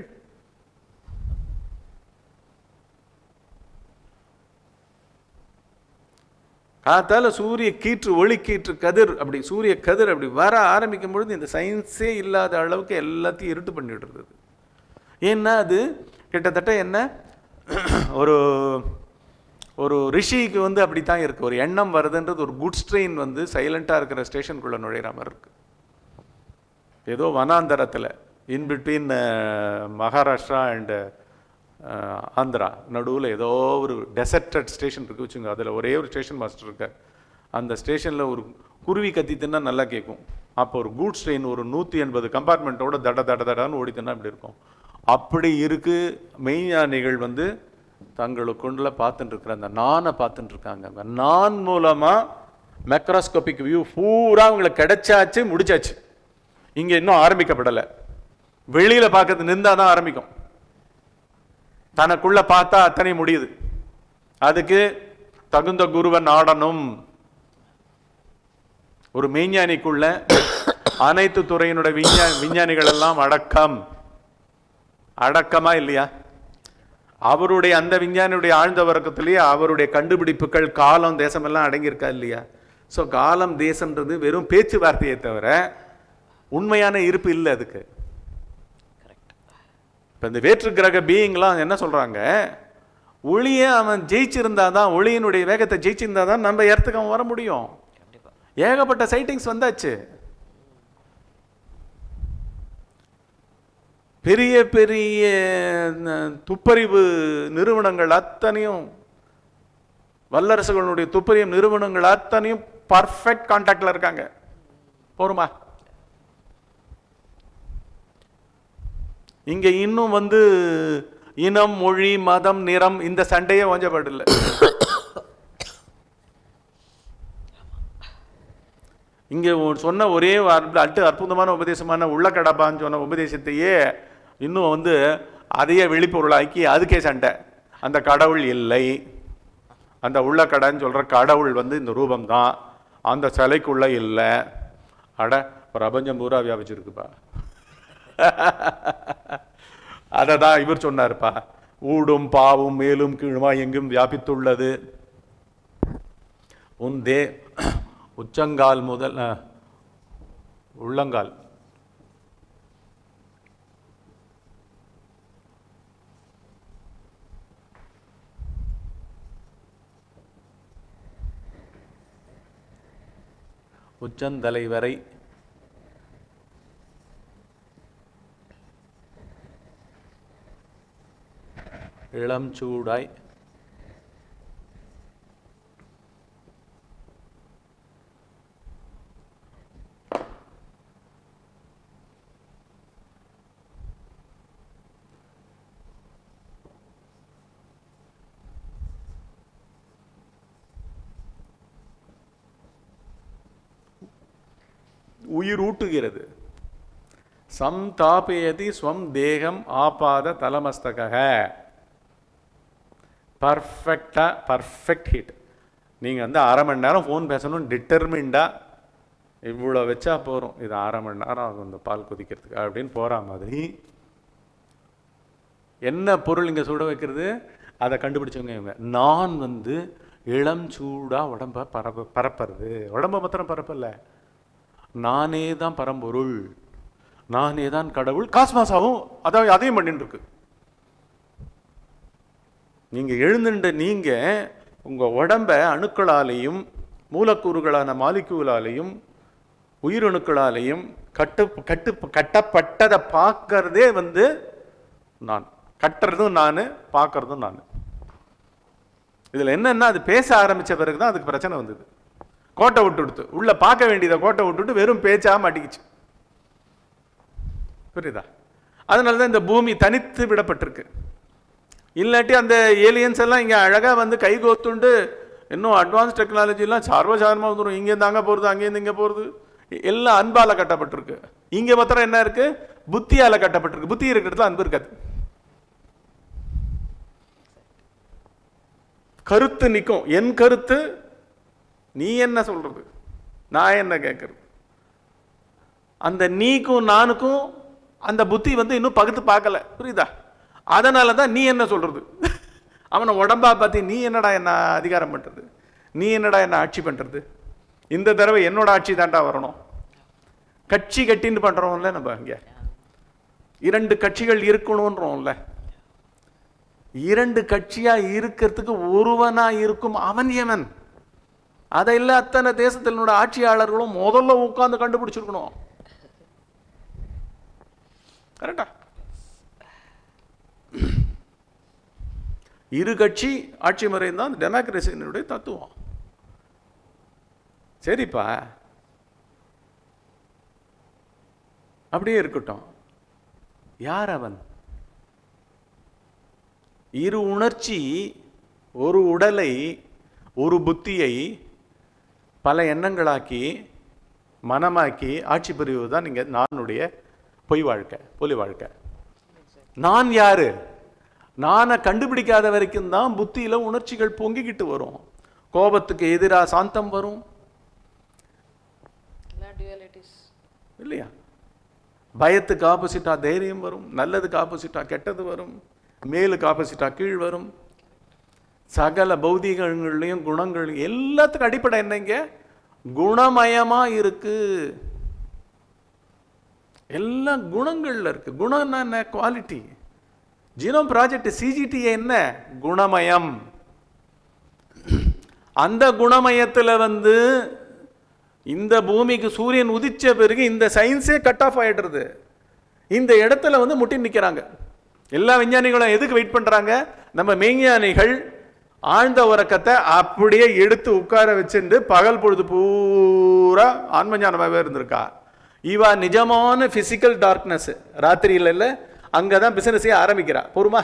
காத்தால சூரிய கீற்று ஒளி கீற்று கதிர் அப்படி சூரிய கதிர் அப்படி வர ஆரம்பிக்கும் பொழுது இந்த சயின்ஸே இல்லாத அளவுக்கு எல்லாத்தையும் இருட்டு பண்ணிட்டு இருந்தது ஏன்னா அது கிட்டத்தட்ட என்ன ஒரு ஒரு ரிஷிக்கு வந்து அப்படித்தான் இருக்கு ஒரு எண்ணம் வருதுன்றது ஒரு குட்ஸ் ட்ரெயின் வந்து சைலண்டாக இருக்கிற ஸ்டேஷனுக்குள்ள நுழையிற மாதிரி இருக்கு ஏதோ வனாந்தரத்தில் in between Maharashtra and Andhra நடுவில் ஏதோ ஒரு டெசர்டட் ஸ்டேஷன் இருக்கு வச்சுங்க அதில் ஒரே ஒரு ஸ்டேஷன் மாஸ்டர் இருக்கார் அந்த ஸ்டேஷனில் ஒரு குருவி கத்தித்துன்னா நல்லா கேட்கும் அப்போ ஒரு கூட்ஸ் ட்ரெயின் ஒரு நூற்றி எண்பது கம்பார்ட்மெண்ட்டோட தட தட தடன்னு ஓடித்துன்னா அப்படி இருக்கும் அப்படி இருக்கு மெய்ஞானிகள் வந்து தங்களுக்குள்ள பார்த்துட்டு இருக்கிற அந்த நானை பார்த்துட்டு இருக்காங்க அந்த நான் மூலமாக மெக்ராஸ்கோபிக் வியூ பூரா அவங்களுக்கு கிடைச்சாச்சு முடிச்சாச்சு இங்க இன்னும் ஆரம்பிக்கப்படலை வெளியில பார்க்கறது நின்றா தான் ஆரம்பிக்கும் தனக்குள்ள பார்த்தா அத்தனை முடியுது அதுக்கு தகுந்த குருவை நாடணும் ஒரு மெய்ஞானிக்குள்ள அனைத்து துறையினுடைய விஞ்ஞா விஞ்ஞானிகள் எல்லாம் அடக்கம் அடக்கமா இல்லையா அவருடைய அந்த விஞ்ஞானியுடைய ஆழ்ந்த வர்க்கத்திலேயே அவருடைய கண்டுபிடிப்புகள் காலம் தேசம் எல்லாம் அடங்கியிருக்கா இல்லையா ஸோ காலம் தேசம்ன்றது வெறும் பேச்சுவார்த்தையை தவிர உண்மையான இருப்பு இல்லை அதுக்கு இப்போ இந்த வேற்று கிரக பீயிங்லாம் என்ன சொல்றாங்க ஒளியை அவன் ஜெயிச்சிருந்தா தான் ஒளியினுடைய வேகத்தை ஜெயிச்சிருந்தா தான் நம்ம இடத்துக்கு அவன் வர முடியும் கண்டிப்பா ஏகப்பட்ட சைட்டிங்ஸ் வந்தாச்சு பெரிய பெரிய ந- துப்பறிவு நிறுவனங்கள் அத்தனையும் வல்லரசுகளுடைய துப்பறிவு நிறுவனங்கள் அத்தனையும் பர்ஃபெக்ட் கான்டாக்ட்ல இருக்காங்க போருமா இங்க இன்னும் வந்து இனம் மொழி மதம் நிறம் இந்த சண்டையே வஞ்சப்படல இங்க ஒரு சொன்ன ஒரே வார்த்தை அட்டு அற்புதமான உபதேசமான உள்ளக்கடப்பான்னு சொன்ன உபதேசத்தையே இன்னும் வந்து அதையே வெளிப்பொருளாக்கி அதுக்கே சண்டை அந்த கடவுள் இல்லை அந்த உள்ளக்கடைன்னு சொல்ற கடவுள் வந்து இந்த ரூபம்தான் அந்த சிலைக்குள்ள இல்லை அட பிரபஞ்சம் பூரா வியாபிச்சிருக்குப்பா அதை தான் இவர் சொன்னாருப்பா ஊடும் பாவும் மேலும் கீழுமா எங்கும் வியாபித்துள்ளது உன் தே உச்சங்கால் முதல் அஹ், உள்ளங்கால் உச்சந்தலை வரை இளம் சூடாய் உயிரூட்டுகிறது சம் தாபயதி ஸ்வம் தேகம் ஆபாத தலமஸ்தக பர்ஃபெக்டா பர்ஃபெக்ட் ஹிட் நீங்க வந்து அரை மணி நேரம் ஃபோன் பேசணும் டிட்டர்மிண்டா இவ்வளோ வச்சா போறோம் இது அரை மணி நேரம் ஆகும் இந்த பால் கொதிக்கிறதுக்கு அப்படின்னு போற மாதிரி என்ன பொருள் இங்க சுட வைக்கிறது அதை கண்டுபிடிச்சவங்க இவங்க நான் வந்து இளம் சூடா உடம்ப பரப்ப பரப்புறது உடம்ப மாத்திரம் பரப்பல நானே தான் பரம்பொருள் நானே தான் கடவுள் காஸ்மாசாவும் அதான் அதையும் பண்ணிட்டு இருக்கு நீங்க எழுந்துட்ட நீங்க உங்க உடம்ப அணுக்களாலேயும் மூலக்கூறுகளான மாலிக்யூலாலேயும் உயிரணுக்களாலேயும் கட்டு கட்டு கட்டப்பட்டதை பார்க்கறதே வந்து நான் கட்டுறதும் நான் பார்க்கறதும் நான் இதில் என்னன்னா அது பேச ஆரம்பிச்ச பிறகு தான் அதுக்கு பிரச்சனை வந்தது கோட்டை விட்டு கொடுத்து உள்ள பார்க்க வேண்டியதை கோட்டை விட்டுட்டு வெறும் பேச்சா மாட்டிக்கிச்சு புரியுதா அதனால தான் இந்த பூமி தனித்து விடப்பட்டிருக்கு இல்லாட்டி அந்த ஏலியன்ஸ் எல்லாம் இங்கே அழகாக வந்து கை கோத்துண்டு இன்னும் அட்வான்ஸ் டெக்னாலஜிலாம் சர்வசாதாரணமாக வந்துடும் இங்கேருந்து அங்கே போகிறது அங்கேருந்து இங்கே போகிறது எல்லாம் அன்பால் கட்டப்பட்டிருக்கு இங்கே மாத்திரம் என்ன இருக்கு புத்தியால் கட்டப்பட்டிருக்கு புத்தி இருக்கிறதுல அன்பு இருக்காது கருத்து நிற்கும் என் கருத்து நீ என்ன சொல்றது நான் என்ன கேட்கறது அந்த நீக்கும் நானுக்கும் அந்த புத்தி வந்து இன்னும் பகுத்து பார்க்கல புரியுதா அதனால தான் நீ என்ன சொல்றது அவனை உடம்பா பத்தி நீ என்னடா என்ன அதிகாரம் பண்றது நீ என்னடா என்ன ஆட்சி பண்றது இந்த தடவை என்னோட ஆட்சி தாண்டா வரணும் கட்சி கட்டின்னு பண்றோம்ல நம்ம அங்க இரண்டு கட்சிகள் இருக்கணும்ன்றோம்ல இரண்டு கட்சியா இருக்கிறதுக்கு ஒருவனா இருக்கும் அவன் எவன் அதையெல்லாம் அத்தனை தேசத்தினோட ஆட்சியாளர்களும் முதல்ல உட்கார்ந்து கண்டுபிடிச்சிருக்கணும் கரெக்டா இரு கட்சி ஆட்சி முறை தான் டெமோக்ரஸினுடைய தத்துவம் சரிப்பா அப்படியே இருக்கட்டும் யார் அவன் இரு உணர்ச்சி ஒரு உடலை ஒரு புத்தியை பல எண்ணங்களாக்கி மனமாக்கி ஆட்சி புரிவது தான் நீங்க நானுடைய பொய் வாழ்க்கை போலி வாழ்க்கை நான் யாரு நானை கண்டுபிடிக்காத வரைக்கும் தான் புத்தியில உணர்ச்சிகள் பொங்கிக்கிட்டு வரும் கோபத்துக்கு எதிராக சாந்தம் வரும் எல்லா டியூவாலிட்டிஸ் இல்லையா பயத்துக்கு ஆப்போசிட்டா தைரியம் வரும் நல்லதுக்கு ஆப்போசிட்டா கெட்டது வரும் மேலுக்கு ஆப்போசிட்டா கீழ் வரும் சகல பௌதிகங்கள்லையும் குணங்கள் எல்லாத்துக்கும் அடிப்படை என்னங்க குணமயமா இருக்கு எல்லாம் குணங்கள்ல இருக்கு குணம்னா என்ன குவாலிட்டி ஜீனோம் ப்ராஜெக்ட் சிஜிடி என்ன குணமயம் அந்த குணமயத்துல வந்து இந்த பூமிக்கு சூரியன் உதிச்ச பிறகு இந்த சயின்ஸே கட் ஆஃப் ஆயிடுறது இந்த இடத்துல வந்து முட்டி நிக்கிறாங்க எல்லா விஞ்ஞானிகளும் எதுக்கு வெயிட் பண்றாங்க நம்ம மெய்ஞானிகள் ஆழ்ந்த உறக்கத்தை அப்படியே எடுத்து உட்கார வச்சுட்டு பகல் பொழுது பூரா ஆன்மஞானமாகவே இருந்திருக்கா இவா நிஜமான பிசிக்கல் டார்க்னஸ் ராத்திரியில் இல்லை அங்கே தான் பிசினஸே ஆரம்பிக்கிறா பொறுமா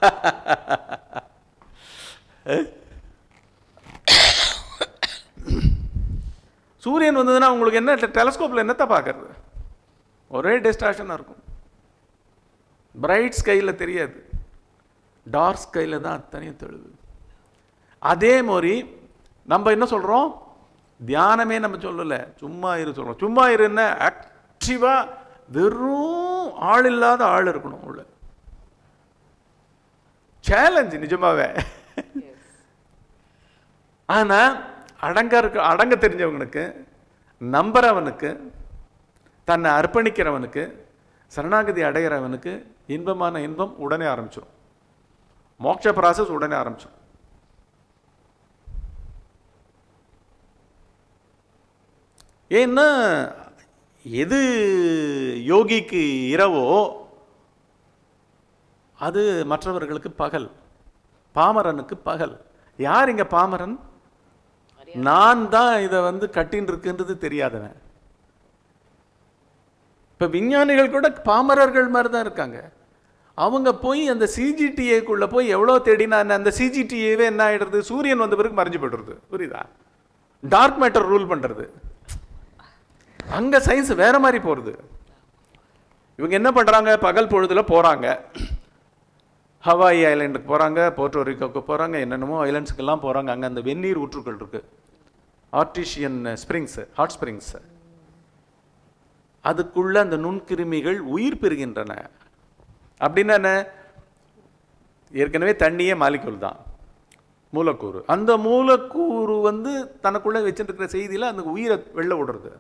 சூரியன் வந்ததுன்னா உங்களுக்கு என்ன டெலஸ்கோப்பில் என்னத்தை பார்க்கறது ஒரே டிஸ்ட்ராக்ஷனாக இருக்கும் பிரைட் ஸ்கையில் தெரியாது டார்க் ஸ்கையில் தான் அத்தனையும் தெழுது அதே மாதிரி நம்ம என்ன சொல்கிறோம் தியானமே நம்ம சொல்லலை சும்மா இரு சொல்கிறோம் சும்மா இரு என்ன ஆக்டிவாக வெறும் ஆள் இல்லாத ஆள் இருக்கணும் உள்ள சேலஞ்சு நிஜமாவே ஆனா அடங்க இருக்க அடங்க தெரிஞ்சவனுக்கு நம்புறவனுக்கு தன்னை அர்ப்பணிக்கிறவனுக்கு சரணாகதி அடைகிறவனுக்கு இன்பமான இன்பம் உடனே ஆரம்பிச்சிடும் மோட்ச ப்ராசஸ் உடனே ஆரம்பிச்சிடும் ஏன்னா எது யோகிக்கு இரவோ அது மற்றவர்களுக்கு பகல் பாமரனுக்கு பகல் யார் இங்க பாமரன் நான் தான் இதை வந்து கட்டின்னு இருக்குன்றது தெரியாதவன் இப்ப விஞ்ஞானிகள் கூட பாமரர்கள் மாதிரி தான் இருக்காங்க அவங்க போய் அந்த சிஜிடிஏக்குள்ள போய் எவ்வளோ தேடினா என்ன, அந்த சிஜிடிஏவே என்ன ஆயிடுறது சூரியன் வந்த பிறகு மறைஞ்சு போயிடுறது புரியுதா டார்க் மேட்டர் ரூல் பண்றது அங்க சயின்ஸ் வேற மாதிரி போறது இவங்க என்ன பண்றாங்க பகல் பொழுதுல போறாங்க ஹவாய் ஐலாண்டுக்கு போறாங்க போர்ட்டோரிக்கோக்கு போறாங்க என்னென்னமோ ஐலாண்ட்ஸுக்கெல்லாம் போறாங்க அங்க அந்த வெந்நீர் ஊற்றுக்கள் இருக்கு ஆர்டிஷியன் ஸ்ப்ரிங்ஸ் ஹாட் ஸ்ப்ரிங்ஸ் அதுக்குள்ள அந்த நுண்கிருமிகள் உயிர் பெறுகின்றன அப்படின்னா என்ன ஏற்கனவே தண்ணியே மாலிகுல் தான் மூலக்கூறு அந்த மூலக்கூறு வந்து தனக்குள்ள வச்சுருக்கிற செய்தியில அந்த உயிரை வெளில விடுறது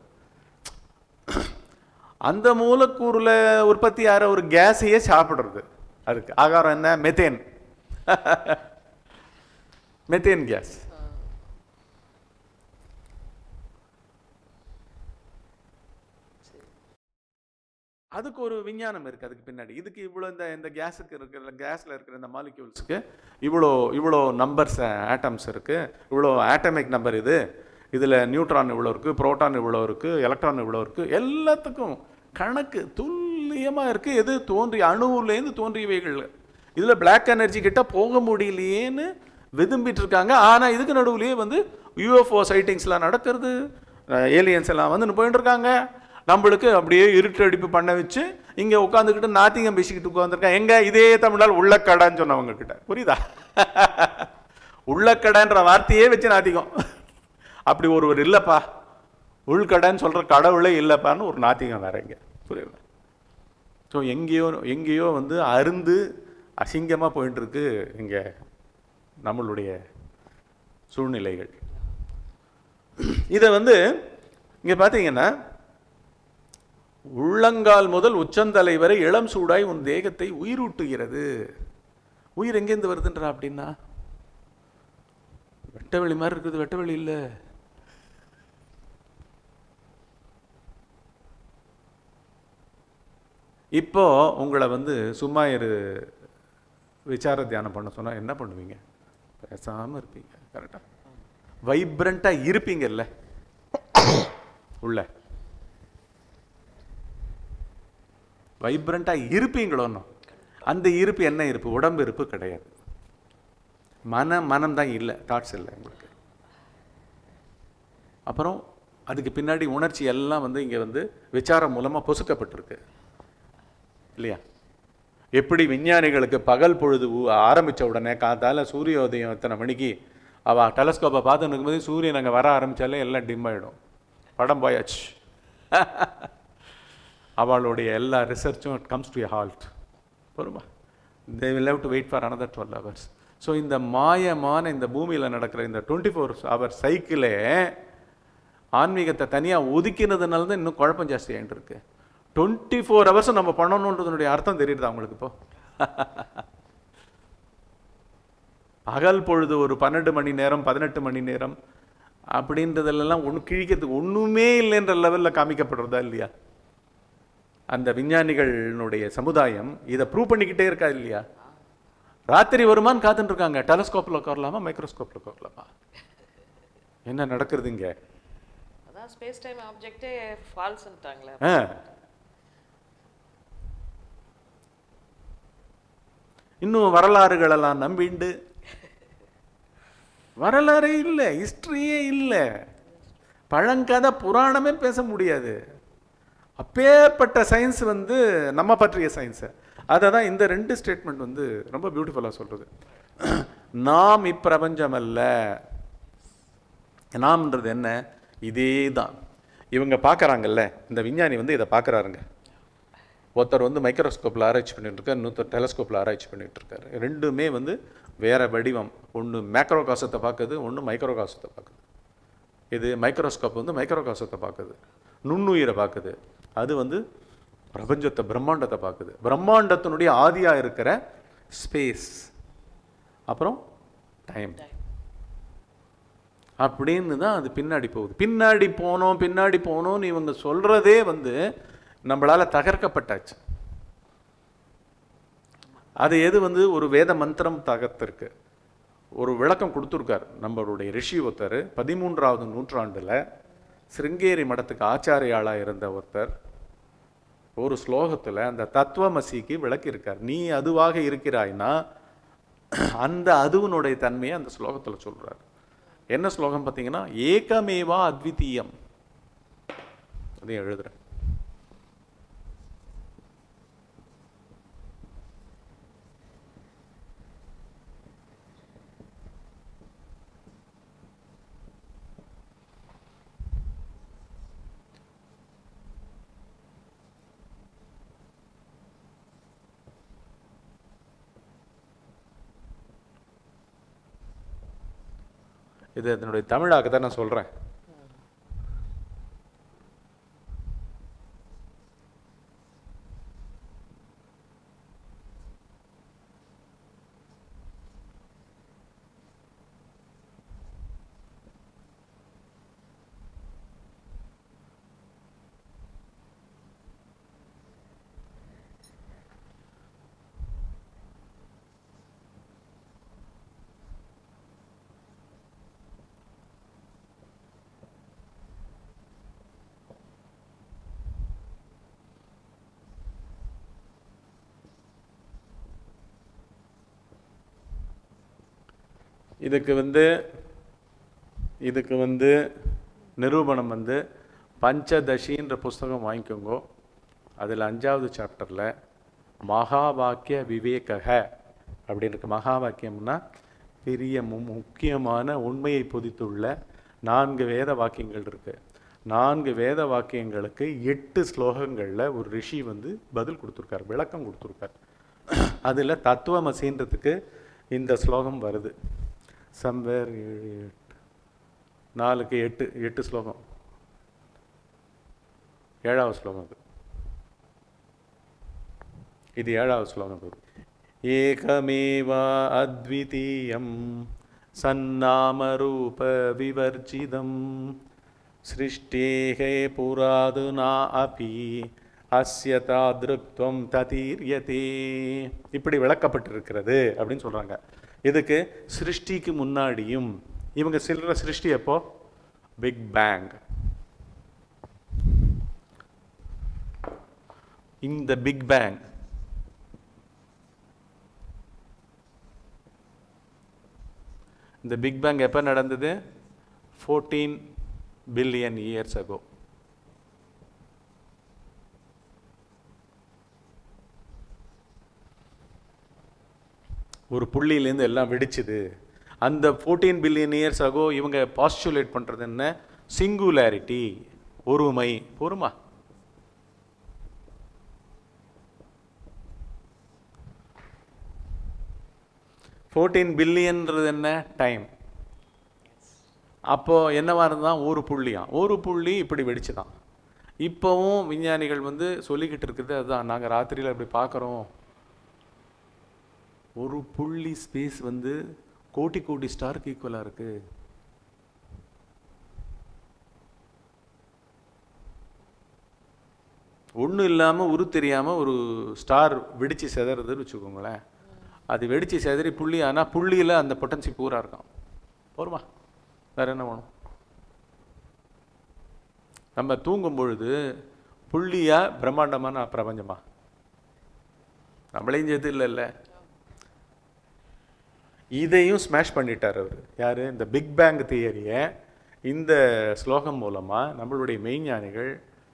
அந்த மூலக்கூறுல உற்பத்தி ஆகிற ஒரு கேஸையே சாப்பிடுறது அதுக்கு ஆகாரம் என்ன மெத்தேன் மெத்தேன் கேஸ் அதுக்கு ஒரு விஞ்ஞானம் இருக்குது அதுக்கு பின்னாடி இதுக்கு இவ்வளோ இந்த இந்த கேஸுக்கு இருக்கிற கேஸில் இருக்கிற இந்த மாலிக்யூல்ஸுக்கு இவ்வளோ இவ்வளோ நம்பர்ஸ் ஆட்டம்ஸ் இருக்குது இவ்வளோ ஆட்டமிக் நம்பர் இது இதில் நியூட்ரான் இவ்வளோ இருக்குது புரோட்டான் இவ்வளோ இருக்குது எலக்ட்ரான் இவ்வளோ இருக்குது எல்லாத்துக்கும் கணக்கு துல்லியமாக இருக்குது எது தோன்றிய அணுவுலேருந்து தோன்றியவைகள் இதில் பிளாக் எனர்ஜி கிட்ட போக முடியலையேன்னு விரும்பிட்டு இருக்காங்க ஆனால் இதுக்கு நடுவுலயே வந்து யூஎஃப்ஓ சைட்டிங்ஸ்லாம் நடக்கிறது ஏலியன்ஸ் எல்லாம் வந்து போயிட்டு இருக்காங்க நம்மளுக்கு அப்படியே இருட்டடிப்பு பண்ண வச்சு இங்கே உட்காந்துக்கிட்டு நாத்திகம் பேசிக்கிட்டு உட்காந்துருக்காங்க எங்க இதே தமிழால் உள்ளக்கடான்னு சொன்னவங்க கிட்ட புரியுதா உள்ளக்கடன்ற வார்த்தையே வச்சு நாத்திகம் அப்படி ஒருவர் இல்லைப்பா உள்கடைன்னு சொல்கிற கடவுளே இல்லைப்பான்னு ஒரு நாத்திகம் வேற இங்க புரியுது ஸோ எங்கேயோ எங்கேயோ வந்து அருந்து அசிங்கமாக போயிட்டு இருக்கு இங்கே நம்மளுடைய சூழ்நிலைகள் இதை வந்து இங்கே பார்த்தீங்கன்னா உள்ளங்கால் முதல் உச்சந்தலை வரை இளம் சூடாய் உன் தேகத்தை உயிரூட்டுகிறது உயிர் எங்கேருந்து வருதுன்றா அப்படின்னா வெட்டவெளி மாதிரி இருக்குது வெட்டவெளி இல்லை இப்போ உங்களை வந்து சும்மா இரு விசார தியானம் பண்ண சொன்னா என்ன பண்ணுவீங்க பேசாம இருப்பீங்க கரெக்டா வைப்ரண்டா இருப்பீங்கல்ல உள்ள வைப்ரண்டா இருப்பீங்களோன்னு அந்த இருப்பு என்ன இருப்பு உடம்பு இருப்பு கிடையாது மன மனம் தான் இல்லை தாட்ஸ் இல்லை உங்களுக்கு அப்புறம் அதுக்கு பின்னாடி உணர்ச்சி எல்லாம் வந்து இங்கே வந்து விசாரம் மூலமாக பொசுக்கப்பட்டிருக்கு இல்லையா எப்படி விஞ்ஞானிகளுக்கு பகல் பொழுது ஊ- ஆரம்பிச்ச உடனே காத்தால சூரியோதயம் இத்தனை மணிக்கு அவ டெலஸ்கோப்பை பார்த்து நிற்கும்போது சூரியன் அங்கே வர ஆரம்பிச்சாலே எல்லாம் டிம் ஆயிடும் படம் போயாச்சு அவளுடைய எல்லா ரிசர்ச்சும் கம்ஸ் டு ஹால்ட் பொறுமா they will have to wait for another twelve hours so இந்த மாயமான இந்த பூமியில் நடக்கிற இந்த டுவெண்ட்டி ஃபோர் ஹவர் சைக்கிளே ஆன்மீகத்தை தனியாக ஒதுக்கினதுனால தான் இன்னும் குழப்பம் ஜாஸ்தி ஆகிட்டு இருக்கு டுவெண்ட்டி ஃபோர் ஹவர்ஸும் நம்ம பண்ணணுன்றதுனுடைய அர்த்தம் தெரியுதா உங்களுக்கு இப்போ பகல் பொழுது ஒரு பன்னெண்டு மணி நேரம் பதினெட்டு மணி நேரம் அப்படின்றதெல்லாம் ஒன்று கிழிக்கிறதுக்கு ஒன்றுமே இல்லைன்ற லெவலில் காமிக்கப்படுறதா இல்லையா அந்த விஞ்ஞானிகளுடைய சமுதாயம் இதை ப்ரூவ் பண்ணிக்கிட்டே இருக்கா இல்லையா ராத்திரி வருமான்னு காத்துட்டு இருக்காங்க டெலஸ்கோப்பில் உட்காரலாமா மைக்ரோஸ்கோப்பில் உட்காரலாமா என்ன நடக்கிறது இங்க அதான் ஸ்பேஸ் டைம் ஆப்ஜெக்டே ஃபால்ஸ்ன்ட்டாங்களே ஆ. இன்னும் வரலாறுகளெல்லாம் நம்பிண்டு வரலாறே இல்லை ஹிஸ்டரியே இல்லை பழங்கதை புராணமே பேச முடியாது அப்பேற்பட்ட சயின்ஸ் வந்து நம்ம பற்றிய சயின்ஸு அதை தான் இந்த ரெண்டு ஸ்டேட்மெண்ட் வந்து ரொம்ப பியூட்டிஃபுல்லாக சொல்றது நாம் இப்பிரபஞ்சம் அல்ல நாம்ன்றது என்ன இதே தான் இவங்க பார்க்குறாங்கல்ல இந்த விஞ்ஞானி வந்து இதை பார்க்குறாருங்க ஒருத்தர் வந்து மைக்ரோஸ்கோப்பில் ஆராய்ச்சி பண்ணிட்டு இருக்காரு இன்னொருத்தர் டெலஸ்கோப்பில் ஆராய்ச்சி பண்ணிட்டு இருக்காரு ரெண்டுமே வந்து வேற வடிவம் ஒன்று மேக்ரோ காசத்தை பார்க்குது ஒன்று மைக்ரோ காசத்தை பார்க்குது இது மைக்ரோஸ்கோப் வந்து மைக்ரோ காசத்தை பார்க்குது நுண்ணுயிரை பார்க்குது அது வந்து பிரபஞ்சத்தை பிரம்மாண்டத்தை பார்க்குது பிரம்மாண்டத்தினுடைய ஆதியாக இருக்கிற ஸ்பேஸ் அப்புறம் டைம் அப்படின்னு தான் அது பின்னாடி போகுது பின்னாடி போனோம் பின்னாடி போனோம்னு இவங்க சொல்றதே வந்து நம்மளால தகர்க்கப்பட்டாச்சு அது எது வந்து ஒரு வேத மந்திரம் தகர்த்திருக்கு ஒரு விளக்கம் கொடுத்துருக்கார் நம்மளுடைய ரிஷி ஒருத்தர் பதிமூன்றாவது நூற்றாண்டுல சிருங்கேரி மடத்துக்கு ஆச்சாரியாளா இருந்த ஒருத்தர் ஒரு ஸ்லோகத்துல அந்த தத்துவமசிக்கு விளக்கியிருக்கார் நீ அதுவாக இருக்கிறாய்னா அந்த அதுவனுடைய தன்மையை அந்த ஸ்லோகத்துல சொல்றார் என்ன ஸ்லோகம் பார்த்தீங்கன்னா ஏகமேவா அத்விதீயம் அதையும் எழுதுறேன் இது அதனுடைய தமிழாக்க தான் நான் சொல்றேன் இதுக்கு வந்து இதுக்கு வந்து நிரூபணம் வந்து பஞ்சதசின்ற புஸ்தகம் வாங்கிக்கோங்க அதில் அஞ்சாவது சாப்டரில் மகா வாக்கிய விவேகக அப்படின்னு இருக்கு மகா வாக்கியம்னா பெரிய மு- முக்கியமான உண்மையை பொதித்துள்ள நான்கு வேத வாக்கியங்கள் இருக்கு நான்கு வேத வாக்கியங்களுக்கு எட்டு ஸ்லோகங்களில் ஒரு ரிஷி வந்து பதில் கொடுத்துருக்கார் விளக்கம் கொடுத்துருக்கார் அதில் தத்துவமசின்றதுக்கு இந்த ஸ்லோகம் வருது சம்வேர் ஏழு எட்டு நாலுக்கு எட்டு எட்டு ஸ்லோகம் ஏழாவது ஸ்லோகம் இது இது ஏழாவது ஸ்லோகம் இது ஏகமேவா அத்விதீயம் சன்னாமரூப விவர்ஜிதம் சிருஷ்டேகே புராதுனா அபி அஸ்ய தாதிருக்துவம் ததீரியதே இப்படி விளக்கப்பட்டிருக்கிறது அப்படின்னு சொல்றாங்க இதுக்கு சிருஷ்டிக்கு முன்னாடியும் இவங்க சில்ற சிருஷ்டி எப்போ பிக் பேங் இந்த பிக் பேங் இந்த பிக் பேங் எப்போ நடந்தது ஃபோர்டீன் பில்லியன் இயர்ஸ் அகோ ஒரு புள்ளியிலேருந்து எல்லாம் வெடிச்சுது அந்த ஃபோர்டீன் பில்லியன் இயர்ஸ் அகோ இவங்க பாஸ்டுலேட் பண்ணுறது என்ன சிங்குலாரிட்டி ஒருமை பொறுமா ஃபோர்டீன் பில்லியன்றது என்ன டைம் அப்போ என்னவா இருந்தால் ஒரு புள்ளியாம் ஒரு புள்ளி இப்படி வெடிச்சு தான் இப்போவும் விஞ்ஞானிகள் வந்து சொல்லிக்கிட்டு இருக்குது அதுதான் நாங்கள் ராத்திரியில் இப்படி பார்க்குறோம் ஒரு புள்ளி ஸ்பேஸ் வந்து கோடி கோடி ஸ்டாருக்கு ஈக்குவலாக இருக்கு ஒன்றும் இல்லாமல் உரு தெரியாமல் ஒரு ஸ்டார் வெடிச்சு செதறதுன்னு வச்சுக்கோங்களேன் அது வெடிச்சு செதறி புள்ளி ஆனால் புள்ளியில் அந்த பொட்டன்சி பூரா இருக்கும் போருமா வேற என்ன வேணும் நம்ம தூங்கும் பொழுது புள்ளியா பிரம்மாண்டமான பிரபஞ்சமா நம்மளையும் சேர்த்து இல்லைல்ல இதையும் ஸ்மாஷ் பண்ணிட்டார் அவர் யாரு இந்த பிக் பேங் தியரியை இந்த ஸ்லோகம் மூலமா நம்மளுடைய மெய்ஞானிகள்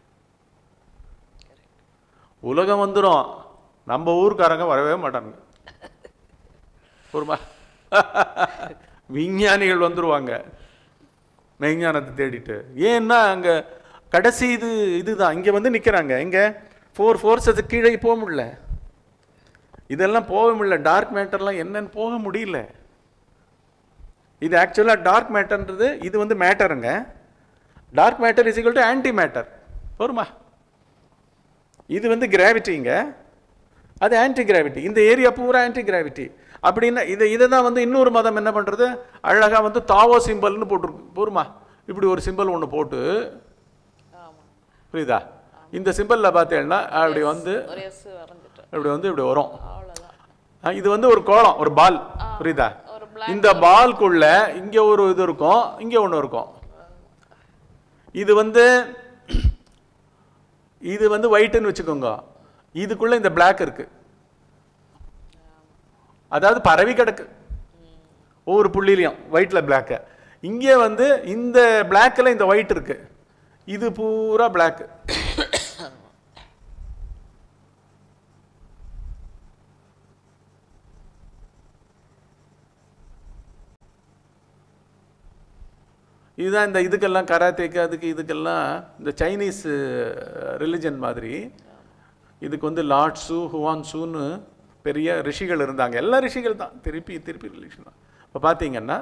உலகம் வந்துடும் நம்ம ஊர்க்காரங்க வரவே மாட்டாங்க ஒருமா விஞ்ஞானிகள் வந்துருவாங்க மெய்ஞானத்தை தேடிட்டு ஏன்னா அங்க கடைசி இது இதுதான் இங்க வந்து நிக்கிறாங்க இங்க ஃபோர் ஃபோர்ஸ் அது கீழே போக முடியல இதெல்லாம் போக முடியல டார்க் மேட்டர்லாம் என்னன்னு போக முடியல இது ஆக்சுவலாக டார்க் மேட்டர்ன்றது இது வந்து மேட்டருங்க dark matter is equal to anti matter போருமா இது வந்து கிராவிட்டிங்க அது ஆன்டி கிராவிட்டி இந்த ஏரியா பூரா ஆன்டி கிராவிட்டி அப்படின்னா இதை இதை தான் வந்து இன்னொரு மதம் என்ன பண்ணுறது அழகாக வந்து தாவோ சிம்பல்னு போட்டிருக்கு போருமா இப்படி ஒரு சிம்பல் ஒன்று போட்டு ஆமா புரியுதா இந்த சிம்பலில் பார்த்தீங்கன்னா அப்படி வந்து ஒரு எஸ் வரைஞ்சிட்டேன் இப்படி வந்து இப்படி வரும் அவ்வளோதான் ஆ, இது வந்து ஒரு கோலம் ஒரு பால் புரியுதா ஒரு black இந்த பால்குள்ள இங்க ஒரு இது இருக்கும் இங்க ஒண்ணு இருக்கும் இது வந்து இது வந்து ஒயிட்னு வச்சுக்கோங்க இதுக்குள்ள இந்த Black இருக்கு அதாவது பரவி கிடக்கு ஒவ்வொரு புள்ளிலையும் ஒயிட்ல Black இங்கே வந்து இந்த பிளாக்ல இந்த ஒயிட் இருக்கு இது பூரா Black இதுதான் இந்த இதுக்கெல்லாம் கராத்தேக்கு அதுக்கு இதுக்கெல்லாம் இந்த சைனீஸ் ரிலிஜன் மாதிரி இதுக்கு வந்து லார்ட் சு ஹுவான் சூன்னு பெரிய ரிஷிகள் இருந்தாங்க எல்லா ரிஷிகள் தான் திருப்பி திருப்பி ரிலிஷன் தான் இப்போ பார்த்தீங்கன்னா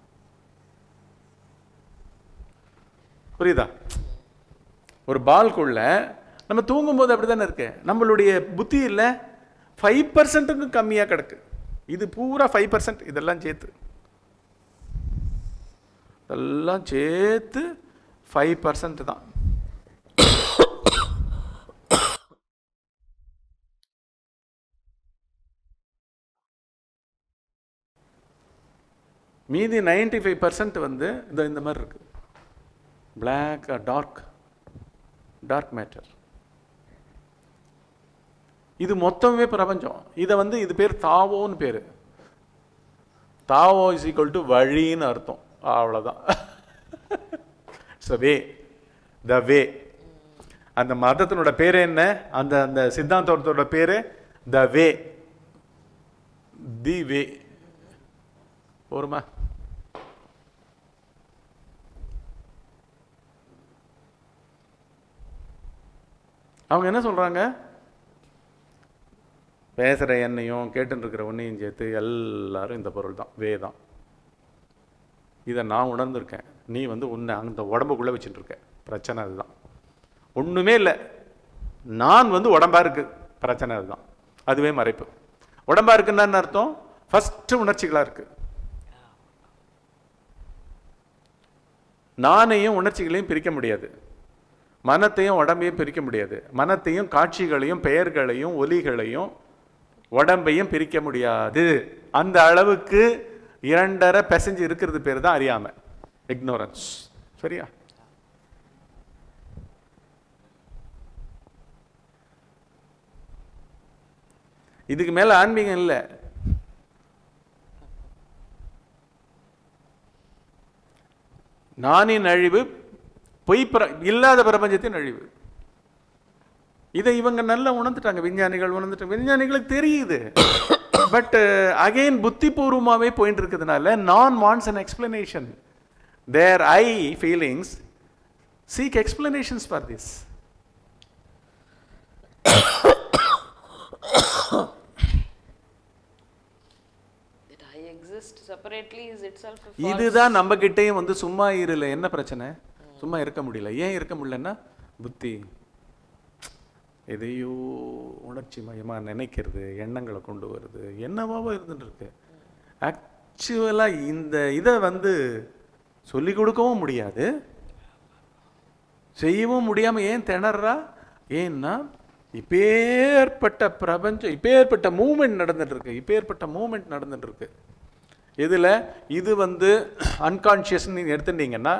புரியுதா ஒரு பால்குள்ள நம்ம தூங்கும்போது அப்படி தானே இருக்கு நம்மளுடைய புத்தி இல்லை ஃபைவ் பர்சன்ட்டுக்கும் கம்மியாக கிடக்கு இது பூரா ஃபைவ் பர்சன்ட் இதெல்லாம் சேர்த்து இதெல்லாம் சேர்த்து ஃபைவ் பர்சன்ட் தான் மீதி நைன்டி ஃபைவ் பர்சன்ட் வந்து இந்த இந்த மாதிரி இருக்கு பிளாக் டார்க் டார்க் மேட்டர் இது மொத்தமே பிரபஞ்சம் இதை வந்து இது பேர் தாவோன்னு பேர் தாவோ இஸ் ஈக்குவல் டு வழின்னு அர்த்தம் அவ்வளோதான் ஸோ வே த வே அந்த மதத்தினோட பேர் என்ன அந்த அந்த சித்தாந்தத்தோட பேரு த வே தி வே போருமா அவங்க என்ன சொல்றாங்க பேசுகிற எண்ணையும் கேட்டுன்னு இருக்கிற ஒன்றையும் சேர்த்து எல்லாரும் இந்த பொருள் தான் வே தான் இதை நான் உணர்ந்திருக்கேன் நீ வந்து உன்னை அந்த உடம்புக்குள்ளே வச்சுட்டு இருக்க பிரச்சனை அதுதான் ஒன்றுமே இல்லை நான் வந்து உடம்பா இருக்கு பிரச்சனை அதுதான் அதுவே மறைப்பு உடம்பா இருக்குன்னா என்ன அர்த்தம் ஃபர்ஸ்ட் உணர்ச்சிகளா இருக்கு நானையும் உணர்ச்சிகளையும் பிரிக்க முடியாது மனத்தையும் உடம்பையும் பிரிக்க முடியாது மனத்தையும் காட்சிகளையும் பெயர்களையும் ஒலிகளையும் உடம்பையும் பிரிக்க முடியாது அந்த அளவுக்கு இரண்டரை பிசைஞ்சு இருக்கிறது பேர் தான் அறியாமை இக்னோரன்ஸ் சரியா இதுக்கு மேல ஆன்மீகம் இல்லை நானின் அழிவு பொய் பிர இல்லாத பிரபஞ்சத்தின் அழிவு இதை இவங்க நல்லா உணர்ந்துட்டாங்க விஞ்ஞானிகள் உணர்ந்துட்டாங்க விஞ்ஞானிகளுக்கு தெரியுது பட் அகைன் புத்திபூர்வமாகவே போயிட்டு இருக்கிறதுனால நான் wants an explanation there I feelings seek explanations for this That I exist separately is itself a false. இதுதான் நம்ம கிட்டேயும் வந்து சும்மா இருல என்ன பிரச்சனை சும்மா இருக்க முடியல ஏன் இருக்க முடியலன்னா புத்தி எதையோ உணர்ச்சி மயமா நினைக்கிறது எண்ணங்களை கொண்டு வருது என்னவாவோ இருந்துட்டு இருக்கு ஆக்சுவலா இந்த இதை வந்து சொல்லி கொடுக்கவும் முடியாது செய்யவும் முடியாம ஏன் திணறா ஏன்னா இப்பேற்பட்ட பிரபஞ்சம் இப்பேற்பட்ட மூமெண்ட் நடந்துட்டு இருக்கு இப்பேற்பட்ட மூமெண்ட் நடந்துட்டு இருக்கு இதுல இது வந்து அன்கான்ஷியஸ் நீங்க எடுத்துட்டீங்கன்னா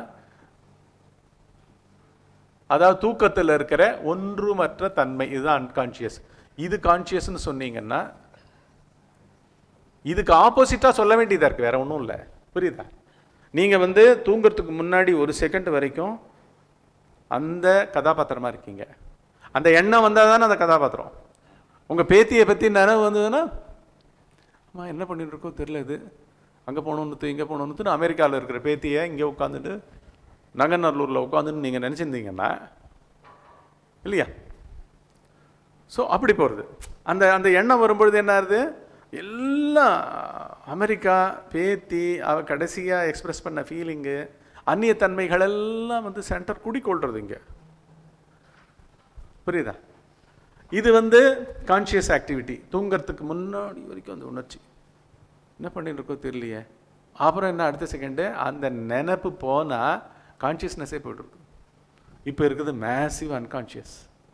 அதாவது தூக்கத்தில் இருக்கிற ஒன்றுமற்ற தன்மை இதுதான் அன்கான்ஷியஸ் இது கான்ஷியஸ்னு சொன்னீங்கன்னா இதுக்கு ஆப்போசிட்டா சொல்ல வேண்டியதா இருக்கு வேற ஒன்றும் இல்லை புரியுதா நீங்க வந்து தூங்குறதுக்கு முன்னாடி ஒரு செகண்ட் வரைக்கும் அந்த கதாபாத்திரமா இருக்கீங்க அந்த எண்ணம் வந்தால் தானே அந்த கதாபாத்திரம் உங்க பேத்தியை பத்தி நினைவு வந்ததுன்னா அம்மா என்ன பண்ணிட்டு இருக்கோம் தெரியல இது அங்கே போகணுன்னு இங்கே போகணுன்னு அமெரிக்காவில் இருக்கிற பேத்தியை இங்கே உட்காந்துட்டு நங்கநல்லூரில் உட்காந்துன்னு நீங்கள் நினச்சிருந்தீங்கன்னா இல்லையா ஸோ அப்படி போகிறது அந்த அந்த எண்ணம் வரும்பொழுது என்ன ஆகுது எல்லாம் அமெரிக்கா பேத்தி அவ கடைசியாக எக்ஸ்பிரஸ் பண்ண ஃபீலிங்கு அந்நிய தன்மைகள் எல்லாம் வந்து சென்டர் குடிக்கொள்றது இங்கே புரியுதா இது வந்து கான்ஷியஸ் ஆக்டிவிட்டி தூங்கறதுக்கு முன்னாடி வரைக்கும் அந்த உணர்ச்சி என்ன பண்ணிட்டு இருக்கோ தெரியலையே அப்புறம் என்ன அடுத்த செகண்டு அந்த நினப்பு போனால் கான்ஷியஸ்னஸே போய்ட்டுருக்கு இப்போ இருக்குது மேசிவ் அன்கான்ஷியஸ்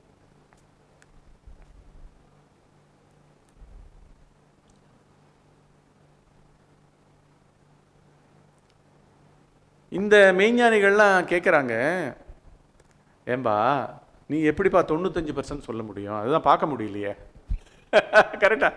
இந்த மெய்ஞானிகள்லாம் கேட்குறாங்க ஏம்பா நீ எப்படிப்பா தொண்ணூத்தஞ்சு பர்சன்ட் சொல்ல முடியும் அதுதான் பார்க்க முடியலையே கரெக்டா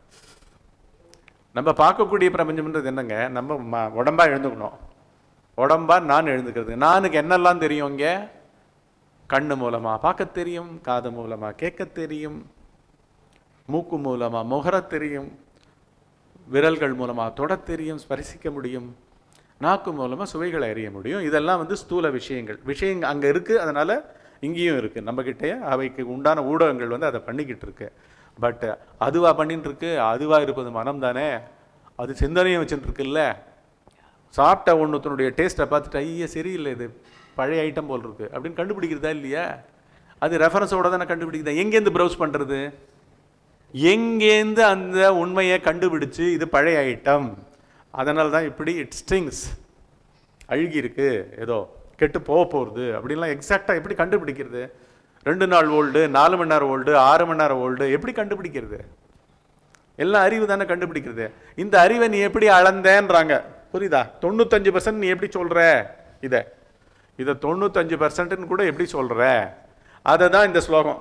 நம்ம பார்க்கக்கூடிய பிரபஞ்சம்ன்றது என்னங்க நம்ம ம- உடம்பா எழுந்துக்கணும் உடம்பா நான் எழுந்துக்கிறது நானுக்கு என்னெல்லாம் தெரியும் இங்க கண்ணு மூலமா பார்க்க தெரியும் காது மூலமா கேட்க தெரியும் மூக்கு மூலமா முகர தெரியும் விரல்கள் மூலமா தொடத் தெரியும் ஸ்பரிசிக்க முடியும் நாக்கு மூலமா சுவைகளை அறிய முடியும் இதெல்லாம் வந்து ஸ்தூல விஷயங்கள் விஷயங்கள் அங்க இருக்கு அதனால இங்கேயும் இருக்கு நம்ம கிட்டயே அவைக்கு உண்டான ஊடகங்கள் வந்து அதை பண்ணிக்கிட்டு இருக்கு பட் அதுவா பண்ணிட்டு இருக்கு அதுவா இருப்பது மனம் தானே அது சிந்தனையும் வச்சுட்டு இருக்குல்ல சாப்பிட்ட ஒன்றுத்தனுடைய டேஸ்ட்டை பார்த்துட்டு ஐயா சரியில்லை இது பழைய ஐட்டம் போல் இருக்கு அப்படின்னு கண்டுபிடிக்கிறதா இல்லையா அது ரெஃபரன்ஸோட தானே கண்டுபிடிக்குதா எங்கேருந்து ப்ரௌஸ் பண்றது எங்கேருந்து அந்த உண்மையை கண்டுபிடிச்சு இது பழைய ஐட்டம் அதனால தான் இப்படி இட் ஸ்ட்ரிங்ஸ் அழுகி இருக்கு ஏதோ கெட்டு போக போகிறது அப்படின்லாம் எக்ஸாக்டாக எப்படி கண்டுபிடிக்கிறது ரெண்டு நாள் ஓல்டு நாலு மணி நேரம் ஓல்டு ஆறு மணி நேரம் ஓல்டு எப்படி கண்டுபிடிக்கிறது எல்லாம் அறிவு தானே கண்டுபிடிக்கிறது இந்த அறிவை நீ எப்படி அளந்தேன்றாங்க புரியுதா தொண்ணூத்தஞ்சு பர்சன்ட் நீ எப்படி சொல்ற இதை இதை தொண்ணூத்தஞ்சு பர்சன்ட்னு கூட எப்படி சொல்ற அதை தான் இந்த ஸ்லோகம்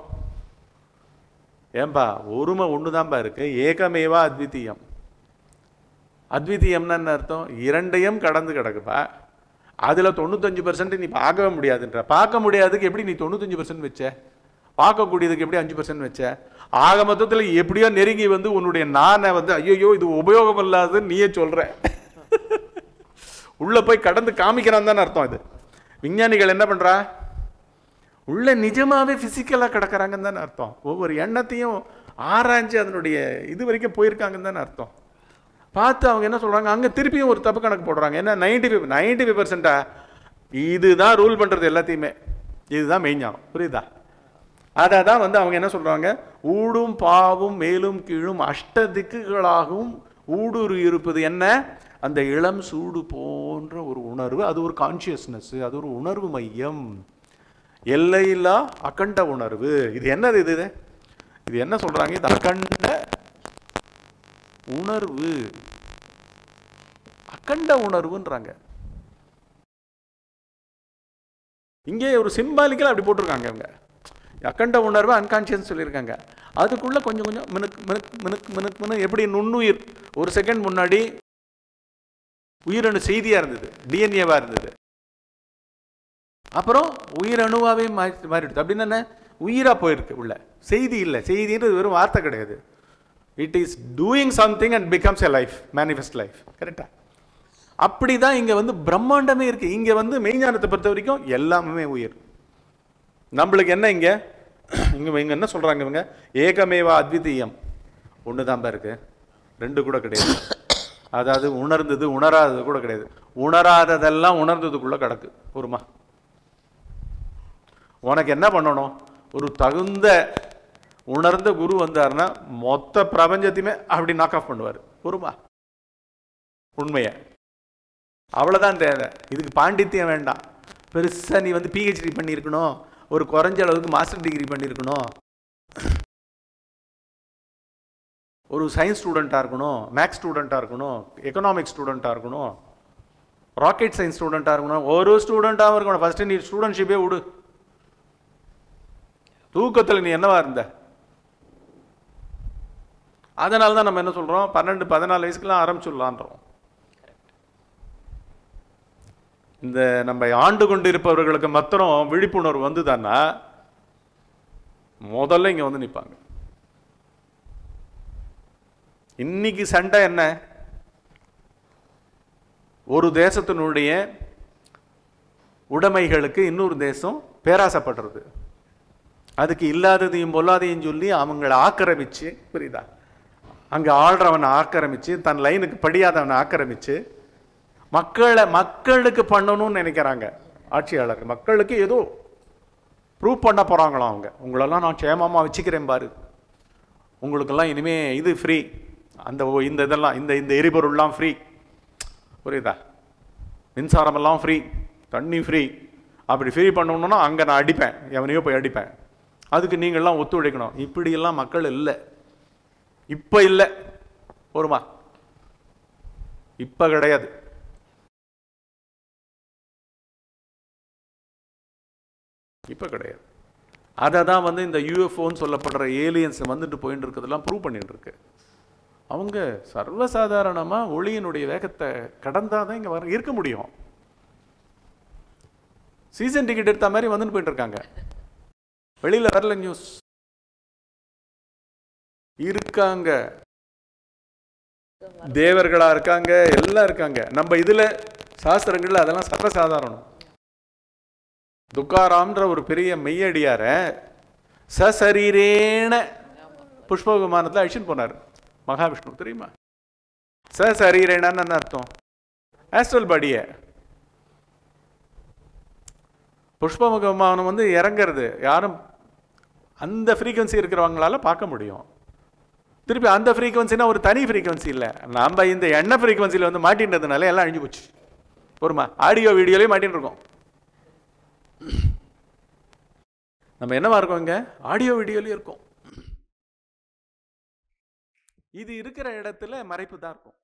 ஏன்பா ஒருமை ஒன்று தான்பா இருக்கு ஏகமேவா அத்விதீயம் அத்விதீயம்னா என்ன அர்த்தம் இரண்டையும் கடந்து கிடக்குப்பா அதில் தொண்ணூத்தஞ்சு பர்சன்ட் நீ பார்க்கவே முடியாதுன்ற பார்க்க முடியாதுக்கு எப்படி நீ தொண்ணூத்தஞ்சு பர்சன்ட் வச்ச பார்க்கக்கூடியதுக்கு எப்படி அஞ்சு பர்சன்ட் வச்ச ஆக மொத்தத்தில் எப்படியோ நெருங்கி வந்து உன்னுடைய நானை வந்து ஐயோ இது உபயோகம் இல்லாததுன்னு நீயே சொல்ற உள்ள போய் கடந்து காமிக்கிறான் தானே அர்த்தம் இது விஞ்ஞானிகள் என்ன பண்றா உள்ள நிஜமாவே பிசிக்கலா கிடக்குறாங்கன்னு தானே அர்த்தம் ஒவ்வொரு எண்ணத்தையும் ஆராய்ஞ்சு அதனுடைய இது வரைக்கும் போயிருக்காங்கன்னு தானே அர்த்தம் பார்த்து அவங்க என்ன சொல்றாங்க அங்க திருப்பியும் ஒரு தப்பு கணக்கு போடுறாங்க என்ன நைன்டி ஃபைவ் நைன்டி ஃபைவ் பர்சன்டா இதுதான் ரூல் பண்றது எல்லாத்தையுமே இதுதான் மெய்ஞானம் புரியுதா அதை தான் வந்து அவங்க என்ன சொல்றாங்க ஊடும் பாவும் மேலும் கீழும் அஷ்ட திக்குகளாகவும் ஊடுரு இருப்பது என்ன அந்த இளம் சூடு போன்ற ஒரு உணர்வு அது ஒரு கான்சியஸ்னஸ் அது ஒரு உணர்வு மையம் எல்லையில்லா அகண்ட உணர்வு இது என்னது இது இது என்ன சொல்றாங்க இது அகண்ட உணர்வு அகண்ட உணர்வுன்றாங்க இங்கே ஒரு சிம்பாலிக்கலா அப்படி போட்டிருக்காங்க இவங்க அக்கண்ட உணர்வு அன்கான்சியஸ் சொல்லியிருக்காங்க அதுக்குள்ள கொஞ்சம் கொஞ்சம் மினுக்கு மினுக்கு மினுக்கு மினுக்கு மினு எப்படி நுண்ணுயிர் ஒரு செகண்ட் முன்னாடி உயிரணு செய்தியா இருந்தது டிஎன்ஏவா இருந்தது அப்புறம் உயிரணுவாவே மாறி மாறிடுது அப்படின்னு என்ன உயிரா போயிருக்கு உள்ள செய்தி இல்லை செய்தின்றது வெறும் வார்த்தை கிடையாது it is doing something and becomes a life manifest life கரெக்டா அப்படிதான் இங்க வந்து பிரம்மாண்டமே இருக்கு இங்க வந்து மெய்ஞானத்தை பொறுத்த வரைக்கும் எல்லாமே உயிர் நம்மளுக்கு என்ன இங்க இங்க இங்க என்ன சொல்றாங்க இவங்க ஏகமேவா அத்விதீயம் ஒண்ணுதான் இருக்கு ரெண்டு கூட கிடையாது அதாவது உணர்ந்தது உணராதது கூட கிடையாது உணராததெல்லாம் உணர்ந்ததுக்குள்ள கிடக்கு ஒருமா உனக்கு என்ன பண்ணணும் ஒரு தகுந்த உணர்ந்த குரு வந்தாருன்னா மொத்த பிரபஞ்சத்தையுமே அப்படி நாக் ஆஃப் பண்ணுவார் ஒருமா உண்மையை அவ்வளவுதான் தேவை இதுக்கு பாண்டித்தியம் வேண்டாம் பெருசா நீ வந்து பிஹெச்டி பண்ணியிருக்கணும் ஒரு குறைஞ்ச அளவுக்கு மாஸ்டர் டிகிரி பண்ணியிருக்கணும் ஒரு சயின்ஸ் ஸ்டூடெண்ட்டாக இருக்கணும் மேக்ஸ் ஸ்டூடெண்ட்டாக இருக்கணும் எக்கனாமிக்ஸ் ஸ்டூடெண்ட்டாக இருக்கணும் ராக்கெட் சயின்ஸ் ஸ்டூடெண்ட்டாக இருக்கணும் ஒரு ஸ்டூடெண்ட்டாகவும் இருக்கணும் ஃபர்ஸ்ட் நீ ஸ்டூடெண்ட்ஷிப்பே விடு தூக்கத்தில் நீ என்னவா இருந்த அதனால தான் நம்ம என்ன சொல்றோம் பன்னெண்டு பதினாலு வயசுக்குலாம் ஆரம்பிச்சுடலான்றோம் இந்த நம்ம ஆண்டு கொண்டு இருப்பவர்களுக்கு மாத்திரம் விழிப்புணர்வு வந்துதான்னா முதல்ல இங்க வந்து நிப்பாங்க இன்னைக்கு சண்டை என்ன ஒரு தேசத்தினுடைய உடைமைகளுக்கு இன்னொரு தேசம் பேராசைப்படுறது அதுக்கு இல்லாததையும் பொல்லாதையும் சொல்லி அவங்கள ஆக்கிரமிச்சு புரியுதா அங்க ஆள்றவனை ஆக்கிரமிச்சு தன் லைனுக்கு படியாதவனை ஆக்கிரமிச்சு மக்களை மக்களுக்கு பண்ணணும்னு நினைக்கிறாங்க ஆட்சியாளர் மக்களுக்கு ஏதோ ப்ரூவ் பண்ண போறாங்களாம் அவங்க உங்களெல்லாம் நான் க்ஷேமமா வச்சுக்கிறேன் பாரு உங்களுக்கெல்லாம் இனிமே இது ஃப்ரீ அந்த ஓ- இந்த இதெல்லாம் இந்த இந்த எரிபொருள்லாம் ஃப்ரீ புரியுதா மின்சாரமெல்லாம் ஃப்ரீ தண்ணி ஃப்ரீ அப்படி ஃப்ரீ பண்ணணும்னா அங்கே நான் அடிப்பேன் எவனையோ போய் அடிப்பேன் அதுக்கு நீங்கள்லாம் ஒத்துழைக்கணும் இப்படியெல்லாம் மக்கள் இல்லை இப்போ இல்லை ஒருமா இப்போ கிடையாது இப்போ கிடையாது அதை தான் வந்து இந்த யூஎஃப்ஓன்னு சொல்லப்படுற ஏலியன்ஸ் வந்துட்டு போயிட்டு இருக்கிறதெல்லாம் ப்ரூவ் பண்ணிட்டு இருக்கு அவங்க சர்வசாதாரணமாக ஒளியினுடைய வேகத்தை கடந்தாதான் இங்கே வர இருக்க முடியும் சீசன் டிக்கெட் எடுத்த மாதிரி வந்துட்டு போயிட்டு இருக்காங்க வெளியில வரல நியூஸ் இருக்காங்க தேவர்களா இருக்காங்க எல்லாம் இருக்காங்க நம்ம இதுல சாஸ்திரங்கள்ல அதெல்லாம் சர்வசாதாரணம் துக்காராம்ன்ற ஒரு பெரிய மெய்யடியார சசரீரேன புஷ்ப விமானத்துல அழிச்சுட்டு போனார் மகாவிஷ்ணு தெரியுமா சசரீரேனன்னு என்ன அர்த்தம் ஆஸ்ட்ரல் பாடியை புஷ்பமுக விமானம் வந்து இறங்குறது யாரும் அந்த ஃப்ரீக்வன்சி இருக்கிறவங்களால பார்க்க முடியும் திருப்பி அந்த ஃப்ரீக்வன்சினா ஒரு தனி ஃப்ரீக்வன்சி இல்லை நம்ம இந்த எண்ணெய் ஃப்ரீக்வன்சியில் வந்து மாட்டின்றதுனால எல்லாம் அழிஞ்சு போச்சு பொறுமா ஆடியோ வீடியோலையும் மாட்டின்னு இருக்கோம் நம்ம என்னவா இருக்கோம் இங்க ஆடியோ வீடியோலயும் இருக்கோம் இது இருக்கிற இடத்துல மறைப்பு தான் இருக்கும்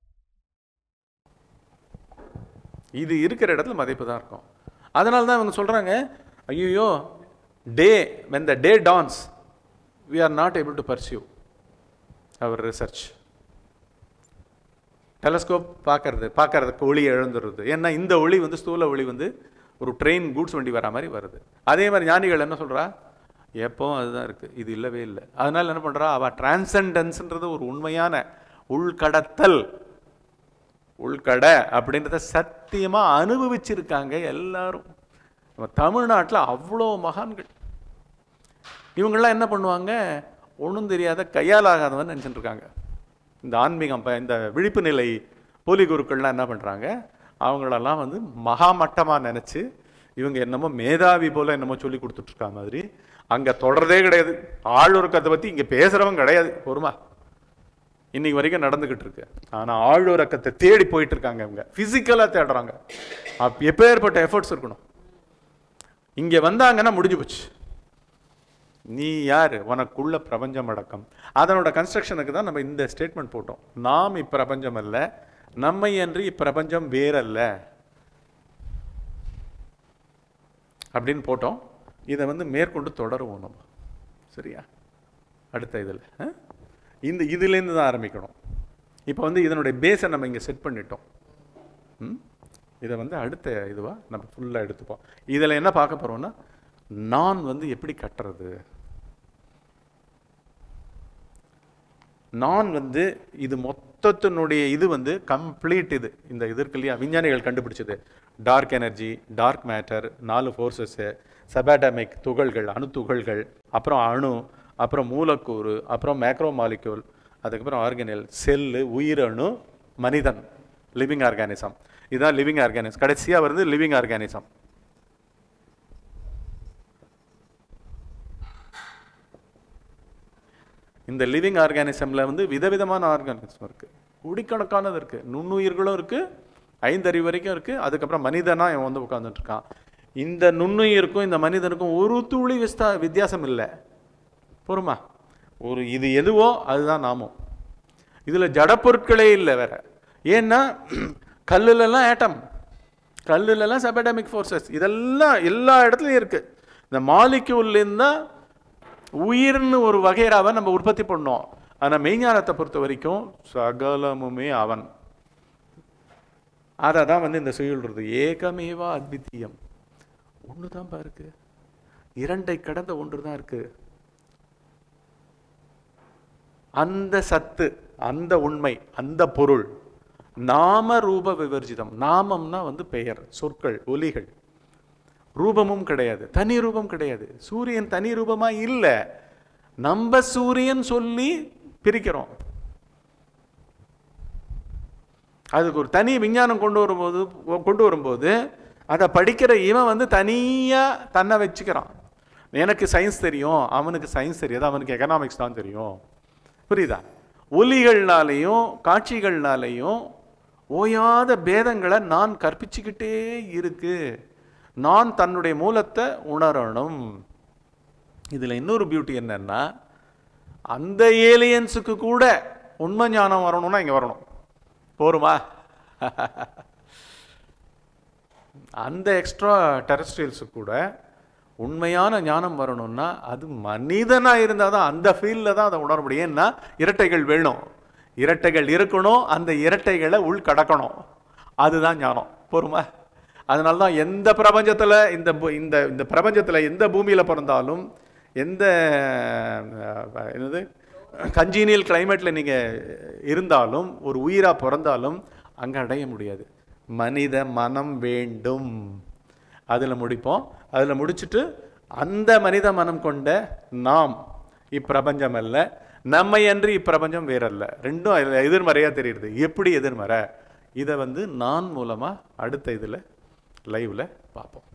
இது இருக்கிற இடத்துல மதிப்பு தான் இருக்கும் அதனால தான் இவங்க சொல்றாங்க ஐயோ டே when the day dawns we are not able to pursue our research telescope பார்க்கறது பார்க்கறதுக்கு ஒளி எழுந்துருது ஏன்னா இந்த ஒளி வந்து ஸ்தூல ஒளி வந்து ஒரு ட்ரெயின் கூட்ஸ் வண்டி வர மாதிரி வருது அதே மாதிரி ஞானிகள் என்ன சொல்றா எப்பவும் அதுதான் இருக்கு இது இல்லவே இல்லை அதனால என்ன பண்றா அவ டிரான்சண்டன்ஸ்ன்றது ஒரு உண்மையான உள்கடத்தல் உள்கட அப்படின்றத சத்தியமா அனுபவிச்சிருக்காங்க எல்லாரும் நம்ம தமிழ்நாட்டில் அவ்வளோ மகான்கள் இவங்கெல்லாம் என்ன பண்ணுவாங்க ஒன்றும் தெரியாத கையாலாகாதவன் நினச்சிட்டு இருக்காங்க இந்த ஆன்மீகம் ப- இந்த விழிப்பு நிலை போலி குருக்கள்லாம் என்ன பண்ணுறாங்க அவங்களெல்லாம் வந்து மகாமட்டமாக நினச்சி இவங்க என்னமோ மேதாவி போல என்னமோ சொல்லி கொடுத்துட்ருக்கா மாதிரி அங்கே தொடர்றதே கிடையாது ஆளுறக்கத்தை பற்றி இங்கே பேசுகிறவங்க கிடையாது பொறுமா இன்னைக்கு வரைக்கும் நடந்துகிட்டு இருக்கு ஆனா ஆழ்வுறக்கத்தை தேடி போயிட்டு இருக்காங்க இவங்க பிசிக்கலா தேடுறாங்க அப்ப எப்பேற்பட்ட எஃபர்ட்ஸ் இருக்கணும் இங்க வந்தாங்கன்னா முடிஞ்சு போச்சு நீ யாரு உனக்குள்ள பிரபஞ்சம் அடக்கம் அதனோட கன்ஸ்ட்ரக்ஷனுக்கு தான் நம்ம இந்த ஸ்டேட்மெண்ட் போட்டோம் நாம் இப்பிரபஞ்சம் அல்ல நம்மை அன்றி இப்பிரபஞ்சம் வேறல்ல அப்படின்னு போட்டோம் இதை வந்து மேற்கொண்டு தொடருவோம் நம்ம சரியா அடுத்த இதில் இந்த இதுலேருந்து தான் ஆரம்பிக்கணும் இப்போ வந்து இதனுடைய பேஸை நம்ம இங்கே செட் பண்ணிட்டோம் ம்? இதை வந்து அடுத்த இதுவா நம்ம ஃபுல்லாக எடுத்துப்போம் இதில் என்ன பார்க்க போகிறோம்னா நான் வந்து எப்படி கட்டுறது நான் வந்து இது மொத்தத்தினுடைய இது வந்து கம்ப்ளீட் இது இந்த இது இருக்கு இல்லையா விஞ்ஞானிகள் கண்டுபிடிச்சது டார்க் எனர்ஜி டார்க் மேட்டர் நாலு ஃபோர்ஸஸ்ஸு சபாடமிக் துகள்கள் அணு துகள்கள் அப்புறம் அணு அப்புறம் மூலக்கூறு அப்புறம் மேக்ரோ மாலிக்யூல் அதுக்கப்புறம் ஆர்கனில் செல்லு உயிரணு மனிதன் லிவிங் ஆர்கானிசம் இதுதான் லிவிங் ஆர்கானிசம் கடைசியாக வருது லிவிங் ஆர்கானிசம் இந்த லிவிங் ஆர்கானிசம்ல வந்து விதவிதமான ஆர்கானிசம் இருக்கு கோடிக்கணக்கானது இருக்கு நுண்ணுயிர்களும் இருக்கு ஐந்தறிவு வரைக்கும் இருக்கு அதுக்கப்புறம் மனிதனா இவன் வந்து உட்கார்ந்துட்டு இருக்கான் இந்த நுண்ணுயிருக்கும் இந்த மனிதனுக்கும் ஒரு துளி விஸ்தா வித்தியாசம் இல்லை பொறுமா ஒரு இது எதுவோ அதுதான் நாமும் இதுல ஜடப்பொருட்களே இல்லை வேற ஏன்னா கல்லுலலாம் ஆட்டம் கல்லுலலாம் சபடமிக் ஃபோர்ஸஸ் இதெல்லாம் எல்லா இடத்துலையும் இருக்கு இந்த மாலிக்யூல்லேருந்து தான் உயிர்னு ஒரு வகைராவை நம்ம உற்பத்தி பண்ணோம் ஆனா மெய்ஞானத்தை பொறுத்த வரைக்கும் சகலமுமே அவன் அதை தான் வந்து இந்த சொல்றது ஏகமேவா அத்விதீயம் ஒன்று தான் இருக்கு இரண்டை கடந்த ஒன்று தான் இருக்கு அந்த சத்து அந்த உண்மை அந்த பொருள் நாம ரூப விவர்ஜிதம் நாமம்னா வந்து பெயர் சொற்கள் ஒலிகள் ரூபமும் கிடையாது தனி ரூபம் கிடையாது சூரியன் தனி ரூபமா இல்ல நம்ம சூரியன் சொல்லி பிரிக்கிறோம் அதுக்கு ஒரு தனி விஞ்ஞானம் கொண்டு வரும்போது கொண்டு வரும்போது அதை படிக்கிற இவன் வந்து தனியா தன்னை வச்சுக்கிறான் எனக்கு சயின்ஸ் தெரியும் அவனுக்கு சயின்ஸ் தெரியாது அவனுக்கு எக்கனாமிக்ஸ் தான் தெரியும் புரியுதா ஒலிகள்னாலையும் காட்சிகள்னாலையும் ஓயாத பேதங்களை நான் கற்பிச்சுக்கிட்டே இருக்கு நான் தன்னுடைய மூலத்தை உணரணும் இதுல இன்னொரு பியூட்டி என்னன்னா அந்த ஏலியன்ஸுக்கு கூட உண்மை ஞானம் வரணும்னா இங்க வரணும் போருமா அந்த எக்ஸ்ட்ரா டெரஸ்ட்ரியல்ஸுக்கு கூட உண்மையான ஞானம் வரணும்னா அது மனிதனா இருந்தால் தான் அந்த ஃபீல்டில் தான் அதை உணர முடியும் ஏன்னா இரட்டைகள் வேணும் இரட்டைகள் இருக்கணும் அந்த இரட்டைகளை உள் கடக்கணும் அதுதான் ஞானம் பொறுமை அதனால தான் எந்த பிரபஞ்சத்தில் இந்த பூ- இந்த இந்த பிரபஞ்சத்தில் எந்த பூமியில் பிறந்தாலும் எந்த அஹ், என்னது கஞ்சீனியல் கிளைமேட்டில் நீங்கள் இருந்தாலும் ஒரு உயிராக பிறந்தாலும் அங்கே அடைய முடியாது மனித மனம் வேண்டும் அதில் முடிப்போம் அதில் முடிச்சுட்டு அந்த மனித மனம் கொண்ட நாம் இப்பிரபஞ்சம் அல்ல நம்மை அன்றி இப்பிரபஞ்சம் வேறல்ல ரெண்டும் அதுல எதிர்மறையா தெரியுது எப்படி எதிர்மறை இதை வந்து நான் மூலமா அடுத்த இதில் லைவ்ல பார்ப்போம்